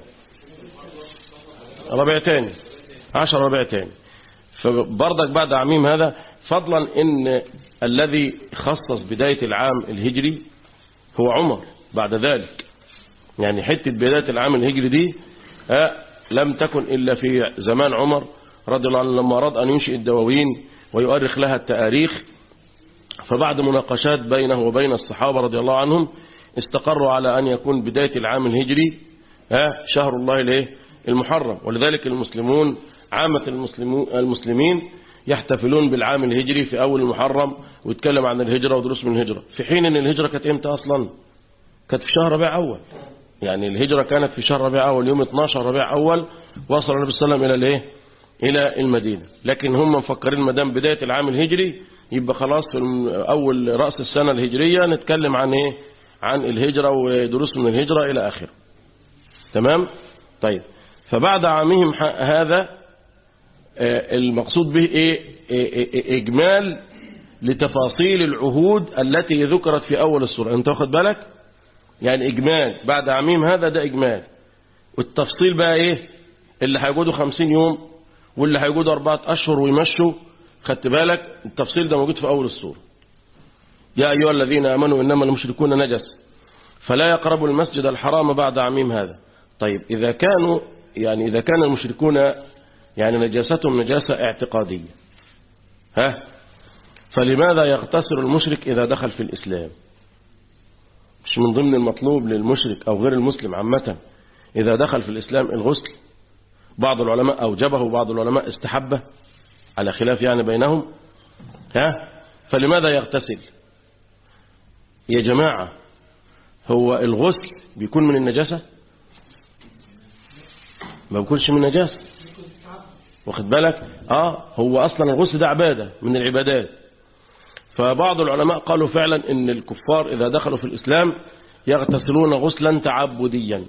ربيع تاني عشرة ربيع تاني فبرضك بعد عميم هذا فضلا ان الذي خصص بداية العام الهجري هو عمر بعد ذلك يعني حتة بداية العام الهجري دي لم تكن إلا في زمان عمر رضي الله عنه لما أراد أن ينشئ الدواوين ويؤرخ لها التاريخ فبعد مناقشات بينه وبين الصحابة رضي الله عنهم استقروا على أن يكون بداية العام الهجري شهر الله الايه المحرم ولذلك المسلمون عامة المسلمين يحتفلون بالعام الهجري في أول المحرم ويتكلم عن الهجرة ودروس من الهجرة في حين أن الهجرة كانت إمتى أصلا كانت في شهر ربيع أول يعني الهجرة كانت في شهر ربيع أول يوم 12 ربيع أول وصل النبي صلى الله عليه وسلم إلى الإيه إلى المدينة لكن هم مفكرين ما دام بداية العام الهجري يبقى خلاص في أول رأس السنة الهجرية نتكلم عن إيه عن الهجرة ودروس من الهجرة إلى آخره تمام طيب فبعد عامهم هذا آه، المقصود به إيه إيه- إيه- إجمال لتفاصيل العهود التي ذكرت في أول السورة أنت واخد بالك يعني إجمال بعد عميم هذا ده إجمال والتفصيل بقى إيه اللي هيجودوا خمسين يوم واللي هيجودوا أربعة أشهر ويمشوا خدت بالك التفصيل ده موجود في أول السورة يا أيها الذين آمنوا إنما المشركون نجس فلا يقربوا المسجد الحرام بعد عميم هذا طيب إذا كانوا يعني إذا كان المشركون يعني نجاستهم نجاسة اعتقادية ها فلماذا يغتسل المشرك إذا دخل في الإسلام مش من ضمن المطلوب للمشرك أو غير المسلم عامة إذا دخل في الإسلام الغسل بعض العلماء أوجبه وبعض العلماء استحبه على خلاف يعني بينهم ها فلماذا يغتسل يا جماعة هو الغسل بيكون من النجاسة ما بيكونش من النجاسة واخد بالك اه هو اصلا الغسل ده عبادة من العبادات فبعض العلماء قالوا فعلا ان الكفار اذا دخلوا في الاسلام يغتسلون غسلا تعبديا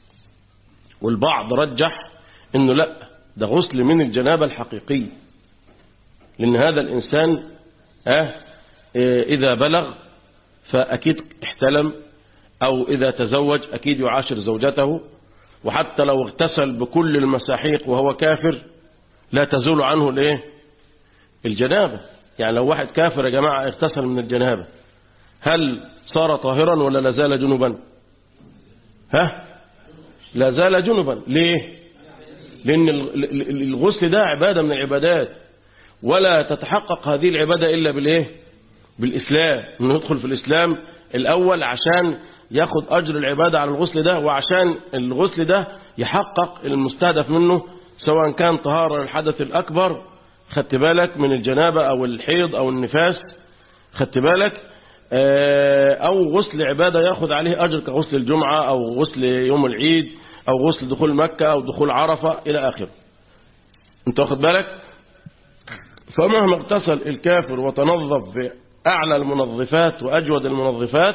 والبعض رجح انه لا ده غسل من الجنابة الحقيقية لان هذا الانسان آه اذا بلغ فاكيد احتلم او اذا تزوج اكيد يعاشر زوجته وحتى لو اغتسل بكل المساحيق وهو كافر لا تزول عنه الايه الجنابة يعني لو واحد كافر يا جماعة اغتسل من الجنابة هل صار طاهرا ولا لا زال جنبا ها لا زال جنبا ليه لأن الغسل ده عبادة من العبادات ولا تتحقق هذه العبادة إلا بالإيه بالإسلام إنه يدخل في الإسلام الأول عشان ياخد أجر العبادة على الغسل ده وعشان الغسل ده يحقق المستهدف منه سواء كان طهارة للحدث الأكبر خدت بالك من الجنابة أو الحيض أو النفاس خدت بالك أو غسل عبادة ياخد عليه أجر كغسل الجمعة أو غسل يوم العيد أو غسل دخول مكة أو دخول عرفة إلى آخره أنت واخد بالك فمهما اغتسل الكافر وتنظف بأعلى المنظفات وأجود المنظفات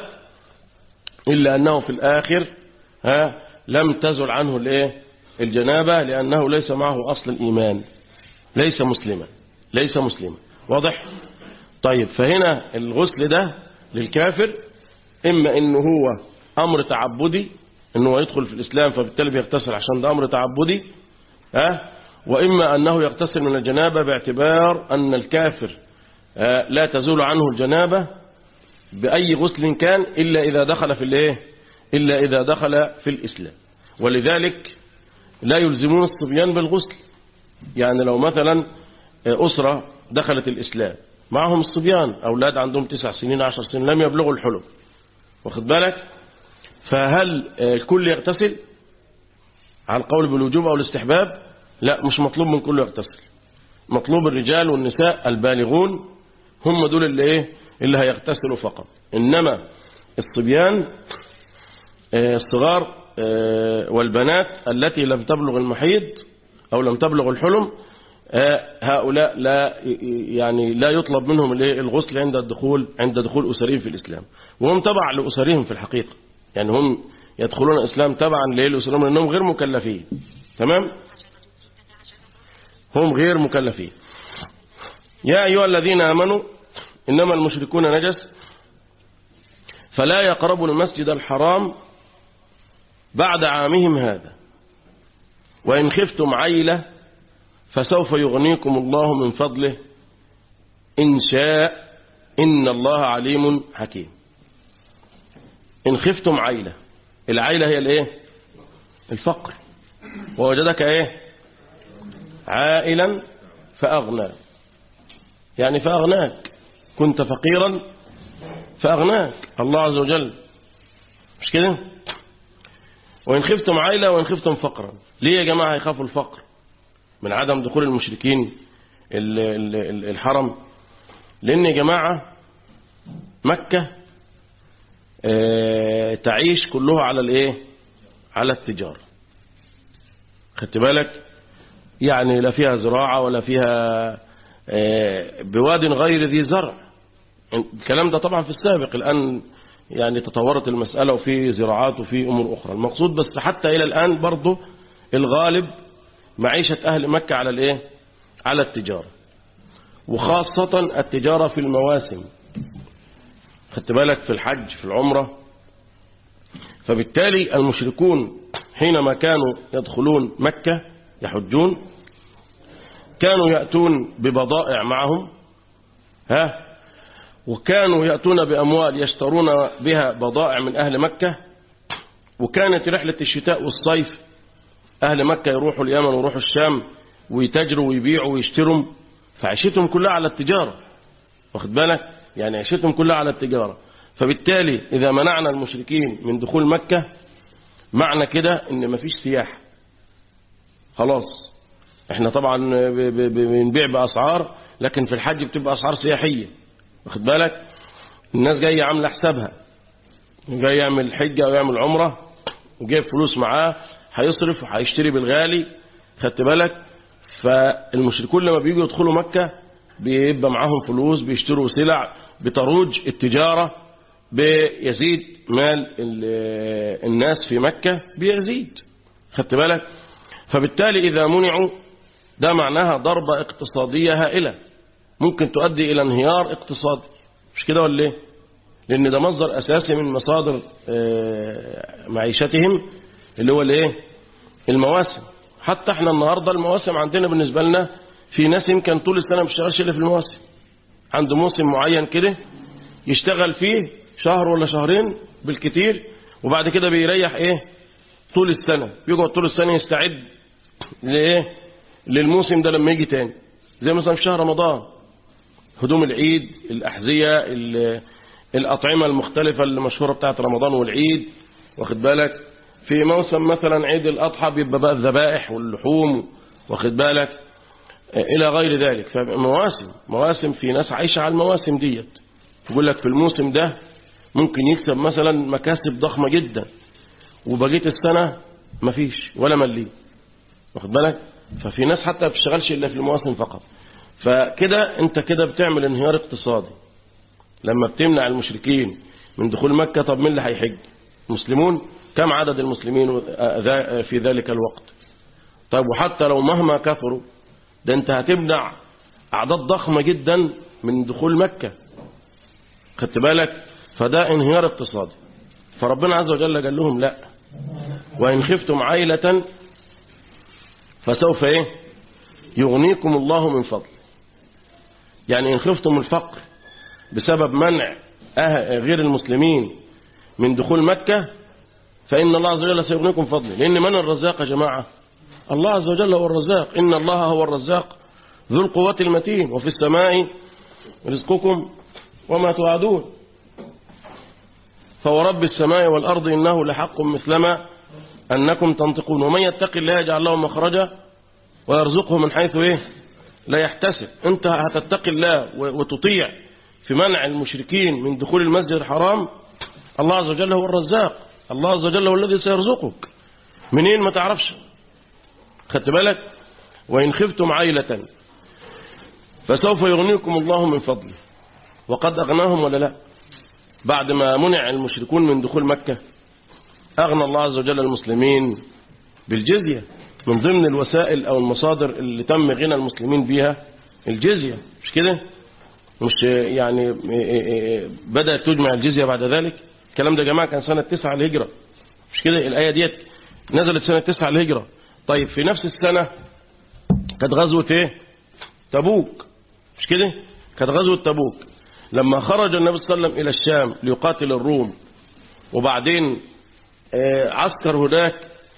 إلا أنه في الآخر ها لم تزل عنه الايه الجنابة لأنه ليس معه أصل الإيمان ليس مسلما ليس مسلما واضح طيب فهنا الغسل ده للكافر إما إنه هو أمر تعبدي إنه يدخل في الإسلام فبالتالي بيغتسل عشان ده أمر تعبدي ها وإما أنه يغتسل من الجنابة باعتبار أن الكافر لا تزول عنه الجنابة بأي غسل كان إلا إذا دخل في الإيه إلا إذا دخل في الإسلام ولذلك لا يلزمون الصبيان بالغسل يعني لو مثلا أسرة دخلت الإسلام معهم الصبيان أولاد عندهم تسع سنين عشر سنين لم يبلغوا الحلم واخد بالك فهل الكل يغتسل على القول بالوجوب أو الاستحباب لا مش مطلوب من كل يغتسل مطلوب الرجال والنساء البالغون هم دول اللي ايه اللي هيغتسلوا فقط إنما الصبيان الصغار والبنات التي لم تبلغ المحيض أو لم تبلغ الحلم هؤلاء لا يعني لا يطلب منهم الغسل عند الدخول عند دخول أسرهم في الإسلام وهم تبع لأسرهم في الحقيقة يعني هم يدخلون الإسلام تبعا لأسرهم لأنهم غير مكلفين تمام هم غير مكلفين يا أيها الذين آمنوا إنما المشركون نجس فلا يقربوا المسجد الحرام بعد عامهم هذا وإن خفتم عيلة فسوف يغنيكم الله من فضله إن شاء إن الله عليم حكيم إن خفتم عيلة العيلة هي الإيه الفقر ووجدك إيه عائلا فأغنى يعني فأغناك كنت فقيرا فأغناك الله عز وجل مش كده وإن خفتم عائلة وإن خفتم فقرا ليه يا جماعة يخافوا الفقر من عدم دخول المشركين الحرم لأن يا جماعة مكة تعيش كلها على الايه على التجارة خدت بالك يعني لا فيها زراعة ولا فيها بواد غير ذي زرع الكلام ده طبعا في السابق الآن يعني تطورت المسألة وفي زراعات وفي أمور أخرى المقصود بس حتى إلى الآن برضه الغالب معيشة أهل مكة على الإيه على التجارة وخاصة التجارة في المواسم خدت بالك في الحج في العمرة فبالتالي المشركون حينما كانوا يدخلون مكة يحجون كانوا يأتون ببضائع معهم ها وكانوا يأتون بأموال يشترون بها بضائع من أهل مكة وكانت رحلة الشتاء والصيف أهل مكة يروحوا اليمن ويروحوا الشام ويتاجروا ويبيعوا ويشتروا فعيشتهم كلها على التجارة واخد بالك يعني عيشتهم كلها على التجارة فبالتالي إذا منعنا المشركين من دخول مكة معنى كده إن مفيش سياحة خلاص احنا طبعا بنبيع بأسعار لكن في الحج بتبقى أسعار سياحية واخد بالك الناس جاية عاملة حسابها جاي يعمل حجة أو يعمل عمرة وجايب فلوس معاه هيصرف وهيشتري بالغالي خدت بالك فالمشركون لما بييجوا يدخلوا مكة بيبقى معاهم فلوس بيشتروا سلع بتروج التجارة بيزيد مال الناس في مكة بيزيد خدت بالك فبالتالي إذا منعوا ده معناها ضربة اقتصادية هائلة ممكن تؤدي إلى انهيار اقتصادي مش كده ولا ايه لأن ده مصدر أساسي من مصادر معيشتهم اللي هو الايه المواسم حتى احنا النهاردة المواسم عندنا بالنسبة لنا في ناس يمكن طول السنة مش شغالش إلا في المواسم عنده موسم معين كده يشتغل فيه شهر ولا شهرين بالكتير وبعد كده بيريح ايه طول السنة بيقعد طول السنة يستعد لايه للموسم ده لما يجي تاني زي مثلا في شهر رمضان هدوم العيد الأحذية الأطعمة المختلفة اللي مشهورة بتاعت رمضان والعيد واخد بالك في موسم مثلا عيد الأضحى بيبقى بقى الذبائح واللحوم واخد بالك إلى غير ذلك فمواسم مواسم في ناس عايشة على المواسم ديت يقول لك في الموسم ده ممكن يكسب مثلا مكاسب ضخمة جدا وبقية السنة مفيش ولا مليم واخد بالك ففي ناس حتى ما بتشتغلش إلا في المواسم فقط فكده انت كده بتعمل انهيار اقتصادي لما بتمنع المشركين من دخول مكة طب مين اللي هيحج مسلمون كم عدد المسلمين في ذلك الوقت طيب وحتى لو مهما كثروا ده انت هتمنع اعداد ضخمة جدا من دخول مكة خدت بالك فده انهيار اقتصادي فربنا عز وجل قال لهم لا وإن خفتم عائلة فسوف ايه يغنيكم الله من فضل يعني إن خفتم الفقر بسبب منع غير المسلمين من دخول مكة فإن الله عز وجل سيغنيكم فضله لأن من الرزاق يا جماعة الله عز وجل هو الرزاق إن الله هو الرزاق ذو القوة المتين وفي السماء رزقكم وما توعدون فورب السماء والأرض إنه لحق مثلما أنكم تنطقون ومن يتق الله يجعل له مخرجا ويرزقه من حيث إيه لا يحتسب أنت هتتقي الله وتطيع في منع المشركين من دخول المسجد الحرام الله عز وجل هو الرزاق الله عز وجل هو الذي سيرزقك منين ما تعرفش خدت بالك وإن خفتم عيلة فسوف يغنيكم الله من فضله وقد أغناهم ولا لا بعد ما منع المشركون من دخول مكة أغنى الله عز وجل المسلمين بالجزية من ضمن الوسائل أو المصادر اللي تم غنى المسلمين بيها الجزية مش كده مش يعني بدأت تجمع الجزية بعد ذلك الكلام ده يا جماعة كان سنة تسعة الهجرة مش كده الآية ديت نزلت سنة تسعة الهجرة طيب في نفس السنة كانت غزوة ايه تبوك مش كده كانت غزوة تبوك لما خرج النبي صلى الله عليه وسلم إلى الشام ليقاتل الروم وبعدين عسكر هناك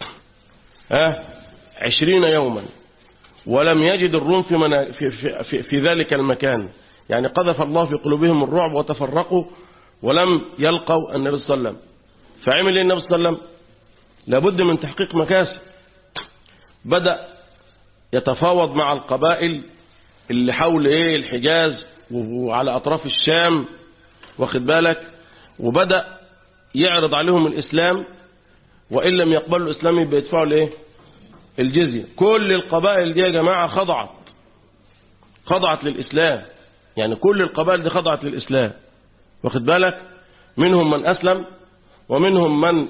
عشرين يوما ولم يجد الروم في, منا في, في, في, في ذلك المكان يعني قذف الله في قلوبهم الرعب وتفرقوا ولم يلقوا النبي صلى الله عليه وسلم فعمل النبي صلى الله عليه وسلم لابد من تحقيق مكاسب بدأ يتفاوض مع القبائل اللي حول ايه الحجاز وعلى أطراف الشام واخد بالك وبدأ يعرض عليهم الإسلام وإن لم يقبلوا الإسلام يبقى يدفعوا الايه الجزية كل القبائل دي يا جماعة خضعت خضعت للإسلام يعني كل القبائل دي خضعت للإسلام واخد بالك منهم من أسلم ومنهم من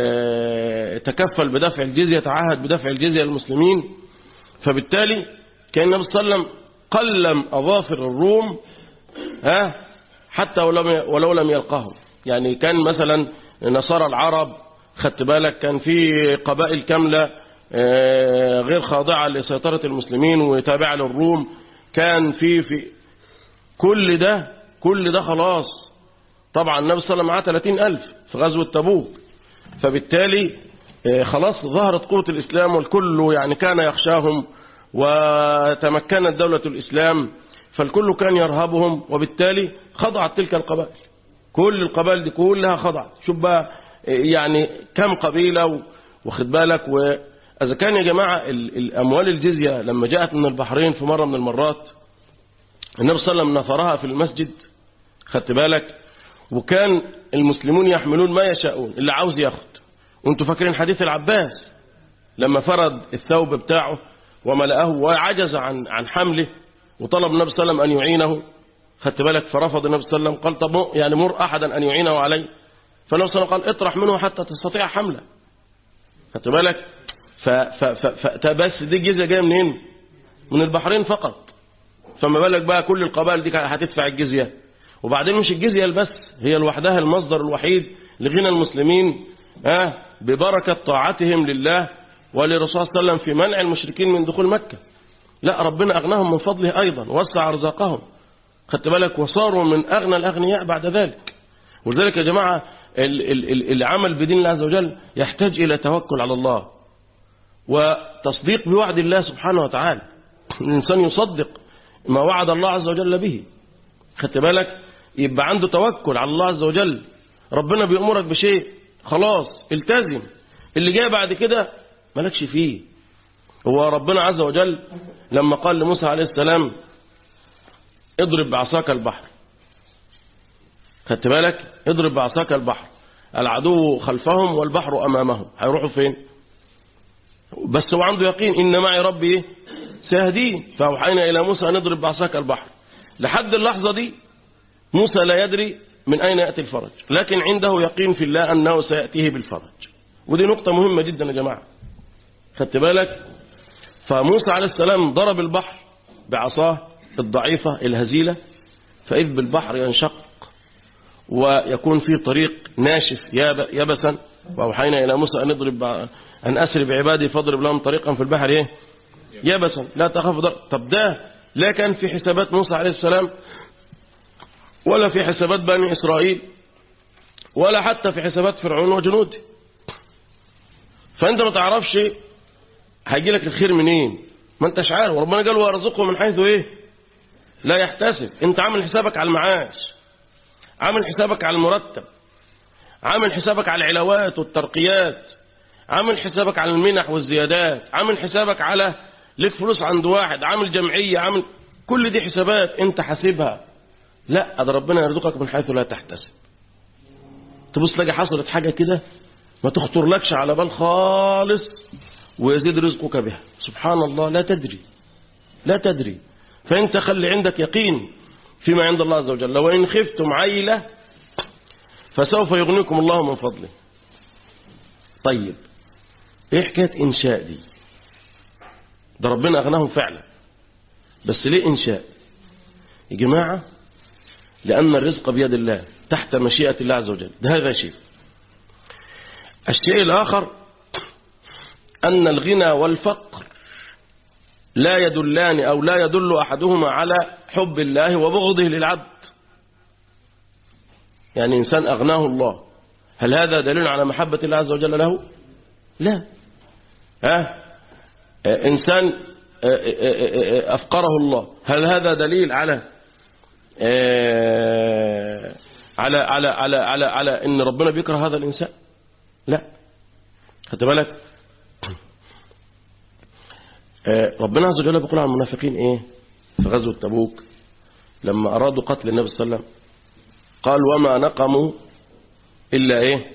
تكفل بدفع الجزية تعهد بدفع الجزية للمسلمين فبالتالي كان النبي صلى الله عليه وسلم قلم أظافر الروم ها حتى ولو ولو لم يلقاهم يعني كان مثلا نصارى العرب خدت بالك كان في قبائل كاملة آه، غير خاضعة لسيطرة المسلمين وتابعة للروم كان في في كل ده كل ده خلاص طبعا النبي صلى الله عليه وسلم معاه 30 ألف في غزوة تبوك فبالتالي آه، خلاص ظهرت قوة الإسلام والكل يعني كان يخشاهم وتمكنت دولة الإسلام فالكل كان يرهبهم وبالتالي خضعت تلك القبائل كل القبائل دي كلها خضعت شوف بقى يعني كم قبيلة و- واخد بالك وإذا كان يا جماعة ال- الأموال الجزية لما جاءت من البحرين في مرة من المرات النبي صلى الله عليه وسلم نثرها في المسجد خدت بالك وكان المسلمون يحملون ما يشاءون اللي عاوز ياخد وانتوا فاكرين حديث العباس لما فرد الثوب بتاعه وملأه وعجز عن عن حمله وطلب النبي صلى الله عليه وسلم أن يعينه خدت بالك فرفض النبي صلى الله عليه وسلم قال طب مو- يعني مر أحدا أن يعينه عليه فالنبي صلى الله عليه وسلم قال اطرح منه حتى تستطيع حمله خدت بالك ف ف ف ف بس دي الجزية جاية منين من البحرين فقط فما بالك بقى كل القبائل دي هتدفع الجزية وبعدين مش الجزية بس هي لوحدها المصدر الوحيد لغنى المسلمين آه ببركة طاعتهم لله ولرسول صلى الله عليه وسلم في منع المشركين من دخول مكة لا ربنا أغناهم من فضله أيضا وسع أرزاقهم خدت بالك وصاروا من أغنى الأغنياء بعد ذلك ولذلك يا جماعة ال- ال- ال- العمل بدين الله عز وجل يحتاج إلى توكل على الله وتصديق بوعد الله سبحانه وتعالى الإنسان يصدق ما وعد الله عز وجل به خدت بالك يبقى عنده توكل على الله عز وجل ربنا بيأمرك بشيء خلاص التزم اللي جاي بعد كده مالكش فيه هو ربنا عز وجل لما قال لموسى عليه السلام اضرب بعصاك البحر خدت بالك اضرب بعصاك البحر العدو خلفهم والبحر أمامهم هيروحوا فين بس هو عنده يقين إن معي ربي إيه؟ سيهدين فأوحينا إلى موسى أن اضرب بعصاك البحر لحد اللحظة دي موسى لا يدري من أين يأتي الفرج لكن عنده يقين في الله أنه سيأتيه بالفرج ودي نقطة مهمة جدا يا جماعة خدت بالك فموسى عليه السلام ضرب البحر بعصاه الضعيفة الهزيلة فإذ بالبحر ينشق ويكون فيه طريق ناشف ياب- يبسا وأوحينا إلى موسى أن اضرب بع- أن أسر بعبادي فاضرب لهم طريقا في البحر إيه؟ يبسا لا تخاف ضرب طب ده لا كان في حسابات موسى عليه السلام ولا في حسابات بني إسرائيل ولا حتى في حسابات فرعون وجنوده فأنت ما تعرفش هيجي لك الخير منين ما انتش عارف وربنا قال وارزقه من حيث ايه لا يحتسب انت عامل حسابك على المعاش عامل حسابك على المرتب عامل حسابك على العلاوات والترقيات عامل حسابك على المنح والزيادات عامل حسابك على لك فلوس عند واحد عامل جمعية عامل كل دي حسابات انت حاسبها لا ده ربنا يرزقك من حيث لا تحتسب تبص تلاقي حصلت حاجة كده ما تخطرلكش على بال خالص ويزيد رزقك بها سبحان الله لا تدري لا تدري فانت خلي عندك يقين فيما عند الله عز وجل وإن خفتم عيلة فسوف يغنيكم الله من فضله طيب ايه حكاية انشاء دي ده ربنا اغناهم فعلا بس ليه انشاء يا جماعة لأن الرزق بيد الله تحت مشيئة الله عز وجل ده هذا شيء الشيء الآخر أن الغنى والفقر لا يدلان أو لا يدل أحدهما على حب الله وبغضه للعبد يعني إنسان أغناه الله هل هذا دليل على محبة الله عز وجل له لا ها إنسان أفقره الله هل هذا دليل على على على على على على ان ربنا بيكره هذا الانسان لا خدت بالك ربنا عز وجل بيقول عن المنافقين ايه في غزوه تبوك لما ارادوا قتل النبي صلى الله عليه وسلم قال وما نقموا الا ايه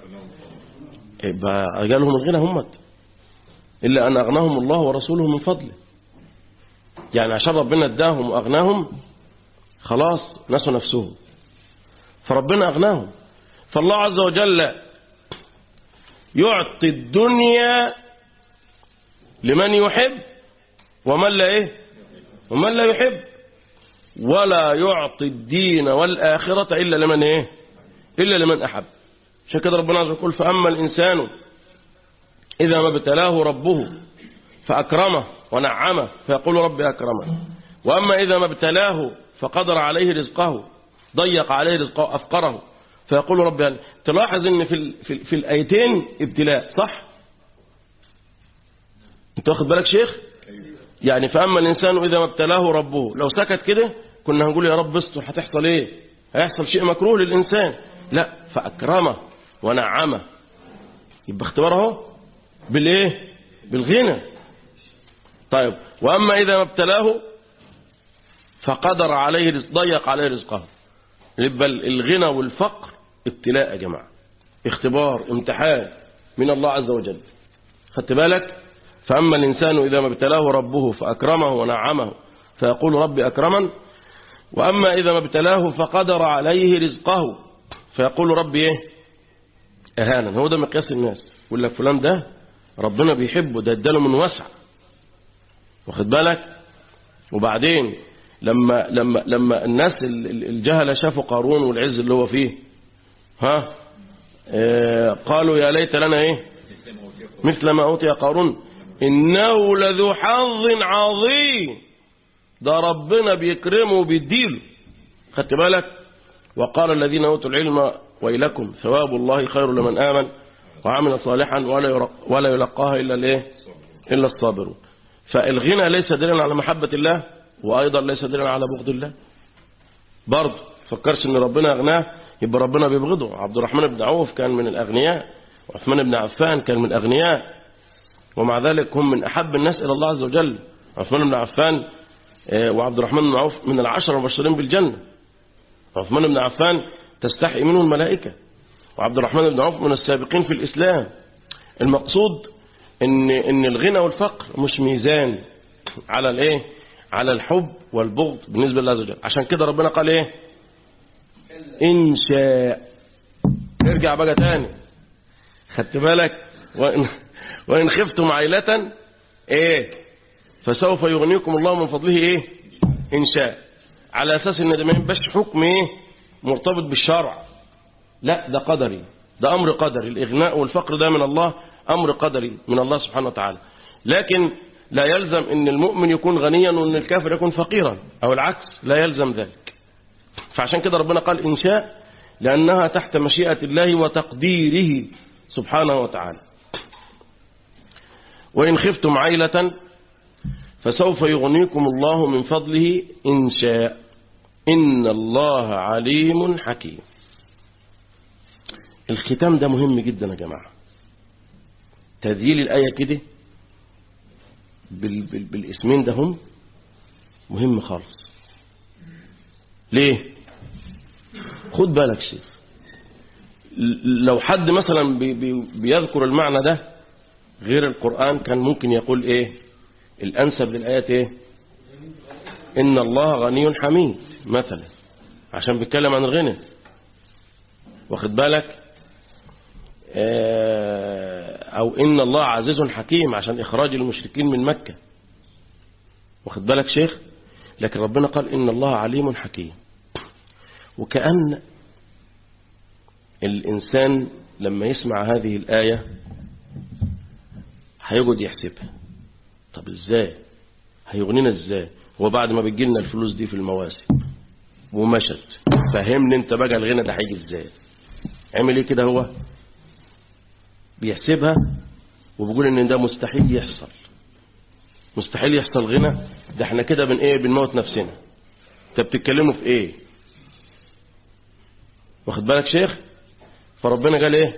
يبقى رجالهم الغنى هم الا ان اغناهم الله ورسوله من فضله يعني عشان ربنا اداهم واغناهم خلاص نسوا نفسهم فربنا أغناهم فالله عز وجل يعطي الدنيا لمن يحب ومن لا إيه ومن لا يحب ولا يعطي الدين والآخرة إلا لمن إيه إلا لمن أحب عشان كده ربنا عز وجل يقول فأما الإنسان إذا ما ابتلاه ربه فأكرمه ونعمه فيقول ربي أكرمه وأما إذا ما ابتلاه فقدر عليه رزقه ضيق عليه رزقه أفقره فيقول ربي هل تلاحظ ان في, ال... في, في الآيتين ابتلاء صح انت واخد بالك شيخ يعني فأما الإنسان إذا ما ابتلاه ربه لو سكت كده كنا هنقول يا رب استر هتحصل ايه هيحصل شيء مكروه للإنسان لا فأكرمه ونعمه يبقى اختباره اهو بالايه بالغنى طيب وأما إذا ما ابتلاه فقدر عليه رزق ضيق عليه رزقه يبقى الغنى والفقر ابتلاء يا جماعة اختبار امتحان من الله عز وجل خدت بالك فأما الإنسان إذا ما ابتلاه ربه فأكرمه ونعمه فيقول ربي أكرمن وأما إذا ما ابتلاه فقدر عليه رزقه فيقول ربي إيه أهانا هو ده مقياس الناس يقول لك فلان ده ربنا بيحبه ده اداله من وسع واخد بالك وبعدين لما لما لما الناس الجهلة شافوا قارون والعز اللي هو فيه ها اه قالوا يا ليت لنا ايه مثل ما اوتي قارون انه لذو حظ عظيم ده ربنا بيكرمه وبيديله خدت بالك وقال الذين اوتوا العلم ويلكم ثواب الله خير لمن امن وعمل صالحا ولا ولا يلقاها الا الايه الا الصابرون فالغنى ليس دليلا على محبه الله وأيضا ليس دليلا على بغض الله برضه فكرش ان ربنا أغناه يبقى ربنا بيبغضه عبد الرحمن بن عوف كان من الأغنياء وعثمان بن عفان كان من الأغنياء ومع ذلك هم من أحب الناس إلى الله عز وجل عثمان بن عفان وعبد الرحمن بن عوف من العشر المبشرين بالجنة عثمان بن عفان تستحي منه الملائكة وعبد الرحمن بن عوف من السابقين في الإسلام المقصود ان ان الغنى والفقر مش ميزان على الايه على الحب والبغض بالنسبة لله عز وجل عشان كده ربنا قال ايه ان شاء ارجع بقى تاني خدت بالك وإن, وإن خفتم عيلة ايه فسوف يغنيكم الله من فضله ايه ان شاء على اساس ان ده ما يبقاش حكم ايه مرتبط بالشرع لا ده قدري ده امر قدري الاغناء والفقر ده من الله امر قدري من الله سبحانه وتعالى لكن لا يلزم ان المؤمن يكون غنيا وان الكافر يكون فقيرا او العكس لا يلزم ذلك فعشان كده ربنا قال إن شاء لأنها تحت مشيئة الله وتقديره سبحانه وتعالى وإن خفتم عيلة فسوف يغنيكم الله من فضله إن شاء إن الله عليم حكيم الختام ده مهم جدا يا جماعة تذييل الآية كده بال بال بالاسمين ده هم مهم خالص ليه خد بالك شيء لو حد مثلا بي بي بيذكر المعنى ده غير القرآن كان ممكن يقول ايه الانسب للآيات ايه ان الله غني حميد مثلا عشان بيتكلم عن الغنى واخد بالك او ان الله عزيز حكيم عشان اخراج المشركين من مكة واخد بالك شيخ لكن ربنا قال ان الله عليم حكيم وكأن الإنسان لما يسمع هذه الآية هيقعد يحسبها طب ازاي هيغنينا ازاي هو بعد ما بتجيلنا الفلوس دي في المواسم ومشت فهمني انت بقى الغنى ده هيجي ازاي عمل ايه كده هو بيحسبها وبيقول ان ده مستحيل يحصل مستحيل يحصل غنى ده احنا كده بن ايه بنموت نفسنا انت بتتكلموا في ايه واخد بالك شيخ فربنا قال ايه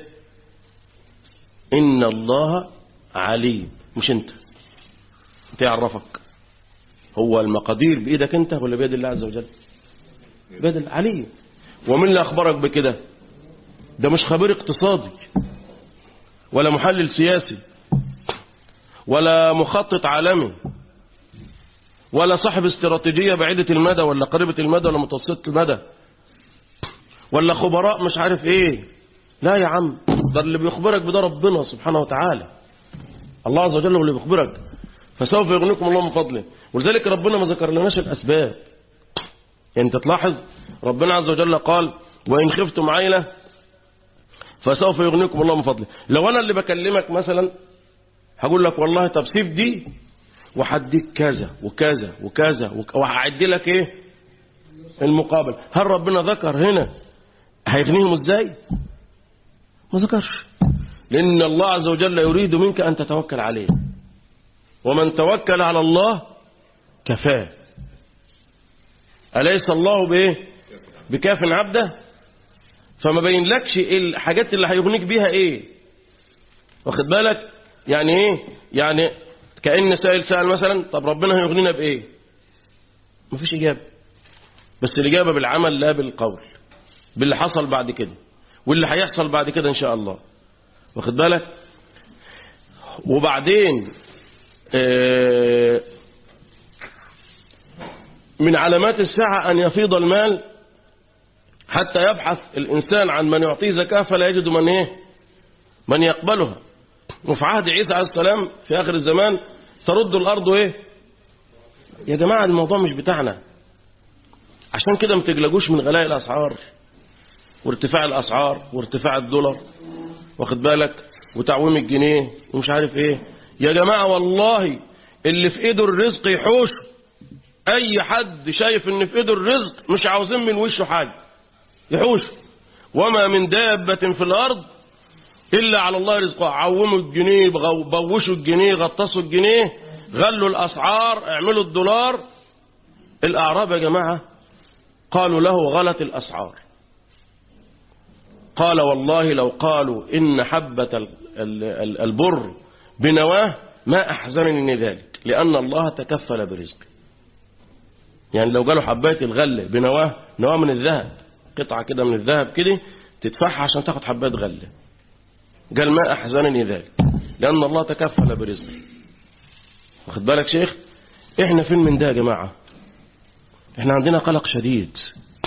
ان الله عليم مش انت انت يعرفك هو المقادير بايدك انت ولا بيد الله عز وجل بيد العليم ومن اللي اخبرك بكده ده مش خبير اقتصادي ولا محلل سياسي ولا مخطط عالمي ولا صاحب استراتيجية بعيدة المدى ولا قريبة المدى ولا متوسطة المدى ولا خبراء مش عارف ايه لا يا عم ده اللي بيخبرك بده ربنا سبحانه وتعالى الله عز وجل هو اللي بيخبرك فسوف يغنيكم الله من فضله ولذلك ربنا ما ذكر لناش الأسباب يعني تلاحظ ربنا عز وجل قال وإن خفتم عيلة فسوف يغنيكم الله من فضله لو أنا اللي بكلمك مثلا هقول لك والله طب سيب دي وهديك كذا وكذا وكذا وك- وهعدي لك ايه المقابل هل ربنا ذكر هنا هيغنيهم ازاي ما ذكرش لأن الله عز وجل يريد منك أن تتوكل عليه ومن توكل على الله كفاه أليس الله بإيه بكاف عبده فما بين لكش الحاجات اللي هيغنيك بيها إيه واخد بالك يعني إيه يعني كأن سائل سأل مثلا طب ربنا هيغنينا بإيه مفيش إجابة بس الإجابة بالعمل لا بالقول باللي حصل بعد كده واللي هيحصل بعد كده إن شاء الله واخد بالك وبعدين آه، من علامات الساعة أن يفيض المال حتى يبحث الإنسان عن من يعطيه زكاة فلا يجد من إيه من يقبلها وفي عهد عيسى عليه السلام في آخر الزمان ترد الأرض إيه يا جماعة الموضوع مش بتاعنا عشان كده ما تقلقوش من غلاء الأسعار وارتفاع الأسعار وارتفاع الدولار واخد بالك وتعويم الجنيه ومش عارف ايه يا جماعة والله اللي في ايده الرزق يحوش اي حد شايف ان في ايده الرزق مش عاوزين من وشه حاجة يحوش وما من دابة في الارض الا على الله رزقها عوموا الجنيه بغو- بوشوا الجنيه غطسوا الجنيه غلوا الاسعار اعملوا الدولار الاعراب يا جماعة قالوا له غلت الاسعار قال والله لو قالوا إن حبة ال- ال- ال- البر بنواه ما أحزنني من ذلك لأن الله تكفل برزقي يعني لو قالوا حباية الغلة بنواه نواه من الذهب قطعة كده من الذهب كده تدفعها عشان تاخد حباية غلة قال ما أحزنني ذلك لأن الله تكفل برزقي واخد بالك شيخ احنا فين من ده يا جماعة احنا عندنا قلق شديد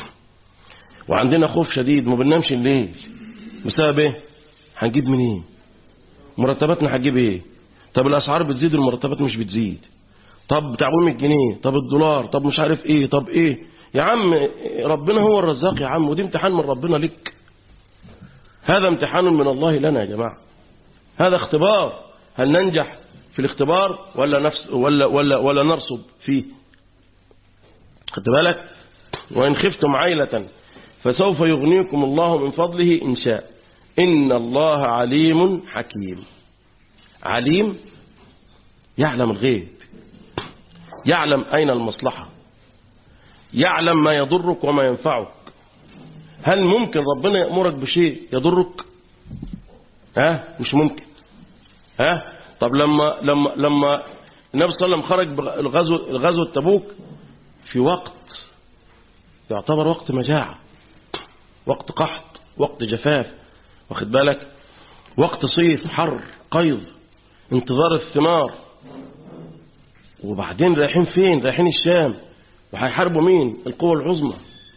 وعندنا خوف شديد ما بننامش الليل بسبب ايه هنجيب منين مرتباتنا هتجيب ايه طب الاسعار بتزيد والمرتبات مش بتزيد طب تعويم الجنيه طب الدولار طب مش عارف ايه طب ايه يا عم ربنا هو الرزاق يا عم ودي امتحان من ربنا لك هذا امتحان من الله لنا يا جماعة هذا اختبار هل ننجح في الاختبار ولا نفس ولا ولا ولا نرصد فيه خدت بالك وإن خفتم عيلة فسوف يغنيكم الله من فضله إن شاء إن الله عليم حكيم عليم يعلم الغيب يعلم أين المصلحة يعلم ما يضرك وما ينفعك هل ممكن ربنا يأمرك بشيء يضرك ها مش ممكن ها طب لما لما لما النبي صلى الله عليه وسلم خرج بالغزو الغزو التبوك في وقت يعتبر وقت مجاعة وقت قحط وقت جفاف واخد بالك وقت صيف حر قيض انتظار الثمار وبعدين رايحين فين رايحين الشام وهيحاربوا مين القوة العظمى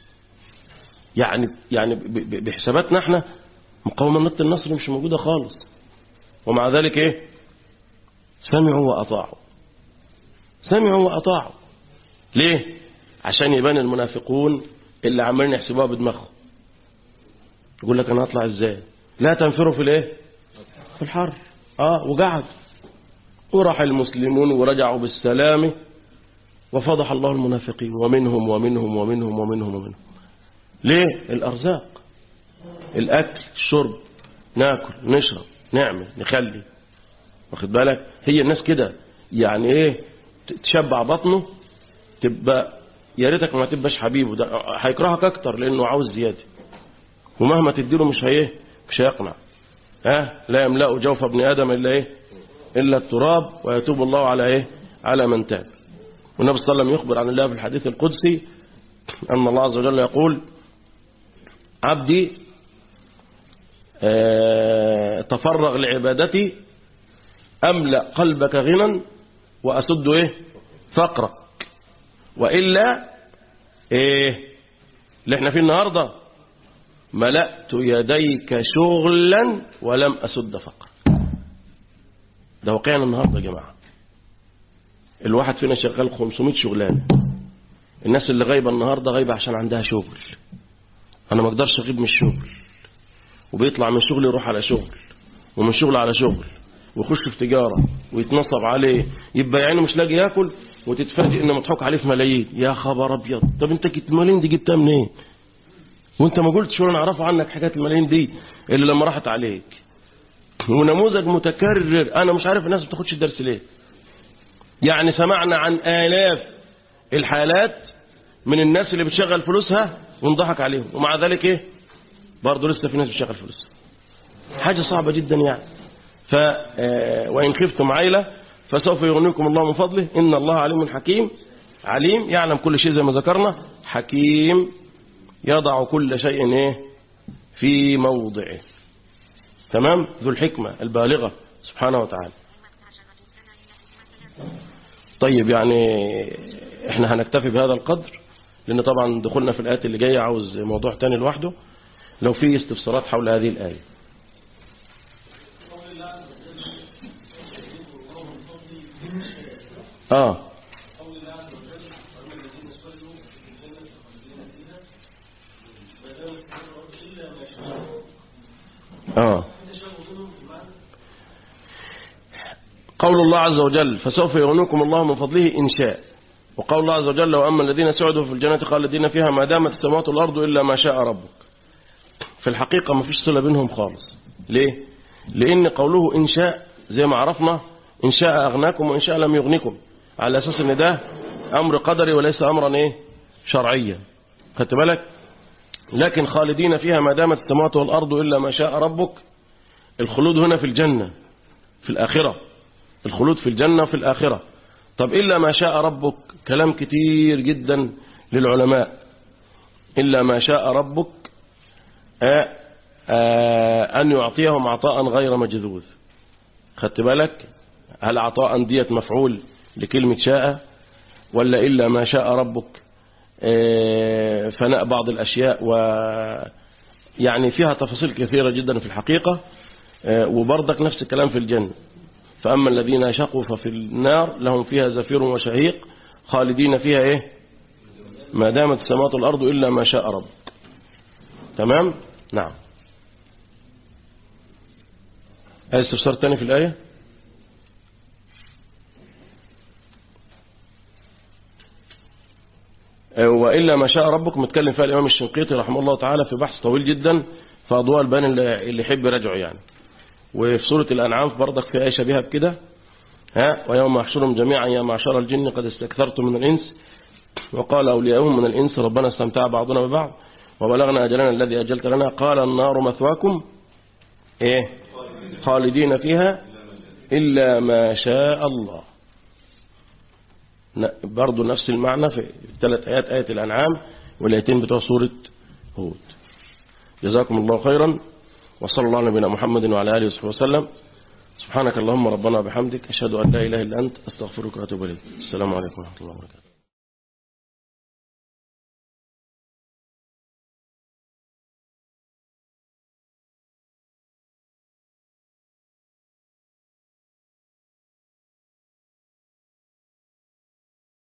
يعني يعني ب- ب- بحساباتنا احنا مقاومة نط النصر مش موجودة خالص ومع ذلك ايه سمعوا وأطاعوا سمعوا وأطاعوا ليه عشان يبان المنافقون اللي عمالين يحسبوها بدماغهم يقول لك انا هطلع ازاي لا تنفروا في الايه في الحر اه وقعد وراح المسلمون ورجعوا بالسلام وفضح الله المنافقين ومنهم ومنهم ومنهم ومنهم ومنهم ليه الارزاق الاكل الشرب ناكل نشرب نعمل نخلي واخد بالك هي الناس كده يعني ايه تشبع بطنه تبقى يا ريتك ما تبقاش حبيبه ده هيكرهك اكتر لانه عاوز زياده ومهما تديله مش هي مش هيقنع ها لا يملأ جوف ابن ادم الا ايه الا التراب ويتوب الله على ايه على من تاب والنبي صلى الله عليه وسلم يخبر عن الله في الحديث القدسي ان الله عز وجل يقول عبدي آه، تفرغ لعبادتي املا قلبك غنى واسد ايه فقرك وإلا إيه اللي احنا فيه النهاردة ملأت يديك شغلا ولم أسد فقر ده واقعنا النهاردة يا جماعة الواحد فينا شغال 500 شغلانة الناس اللي غايبة النهاردة غايبة عشان عندها شغل أنا ما أقدرش أغيب من الشغل وبيطلع من شغل يروح على شغل ومن شغل على شغل ويخش في تجارة ويتنصب عليه يبقى يعني مش لاقي ياكل وتتفاجئ ان مضحوك عليه في ملايين يا خبر ابيض طب انت جبت الملايين دي جبتها منين وانت ما قلتش ولا نعرفه عنك حاجات الملايين دي اللي لما راحت عليك ونموذج متكرر انا مش عارف الناس ما بتاخدش الدرس ليه يعني سمعنا عن آلاف الحالات من الناس اللي بتشغل فلوسها ونضحك عليهم ومع ذلك ايه برضه لسه في ناس بتشغل فلوسها حاجة صعبة جدا يعني ف وإن خفتم عيلة فسوف يغنيكم الله من فضله إن الله عليم حكيم عليم يعلم كل شيء زي ما ذكرنا حكيم يضع كل شيء إيه في موضعه تمام ذو الحكمة البالغة سبحانه وتعالى طيب يعني احنا هنكتفي بهذا القدر لأن طبعا دخولنا في الآيات اللي جاية عاوز موضوع تاني لوحده لو في استفسارات حول هذه الآية آه آه قول الله عز وجل فسوف يغنيكم الله من فضله إن شاء وقول الله عز وجل وأما الذين سعدوا في الجنة قال الذين فيها ما دامت السماوات والأرض إلا ما شاء ربك في الحقيقة ما فيش صلة بينهم خالص ليه؟ لأن قوله إن شاء زي ما عرفنا إن شاء أغناكم وإن شاء لم يغنكم على أساس أن ده أمر قدري وليس أمرا إيه؟ شرعيا خدت بالك لكن خالدين فيها ما دامت السماوات والأرض إلا ما شاء ربك الخلود هنا في الجنة في الآخرة الخلود في الجنة في الآخرة طب إلا ما شاء ربك كلام كتير جدا للعلماء إلا ما شاء ربك آآ آآ أن يعطيهم عطاء غير مجذوذ خدت بالك هل عطاء دية مفعول لكلمة شاء ولا إلا ما شاء ربك فناء بعض الأشياء و يعني فيها تفاصيل كثيرة جدا في الحقيقة وبرضك نفس الكلام في الجنة فأما الذين شقوا ففي النار لهم فيها زفير وشهيق خالدين فيها إيه ما دامت السماوات والأرض إلا ما شاء رب تمام نعم هذا استفسار تاني في الآية وإلا ما شاء ربك متكلم فيها الإمام الشنقيطي رحمه الله تعالى في بحث طويل جدا في أضواء البيان اللي يحب يراجعه يعني وفي سورة الأنعام برضك في آية شبيهة بكده ها ويوم يحشرهم جميعا يا معشر الجن قد استكثرتم من الإنس وقال أولياؤهم من الإنس ربنا استمتع بعضنا ببعض وبلغنا أجلنا الذي أجلت لنا قال النار مثواكم إيه خالدين فيها إلا ما شاء الله برضو نفس المعنى في الثلاث آيات آية الأنعام والآيتين بتوع سورة هود جزاكم الله خيرا وصلى الله على نبينا محمد وعلى آله وصحبه وسلم سبحانك اللهم ربنا وبحمدك أشهد أن لا إله إلا أنت أستغفرك وأتوب إليك السلام عليكم ورحمة الله وبركاته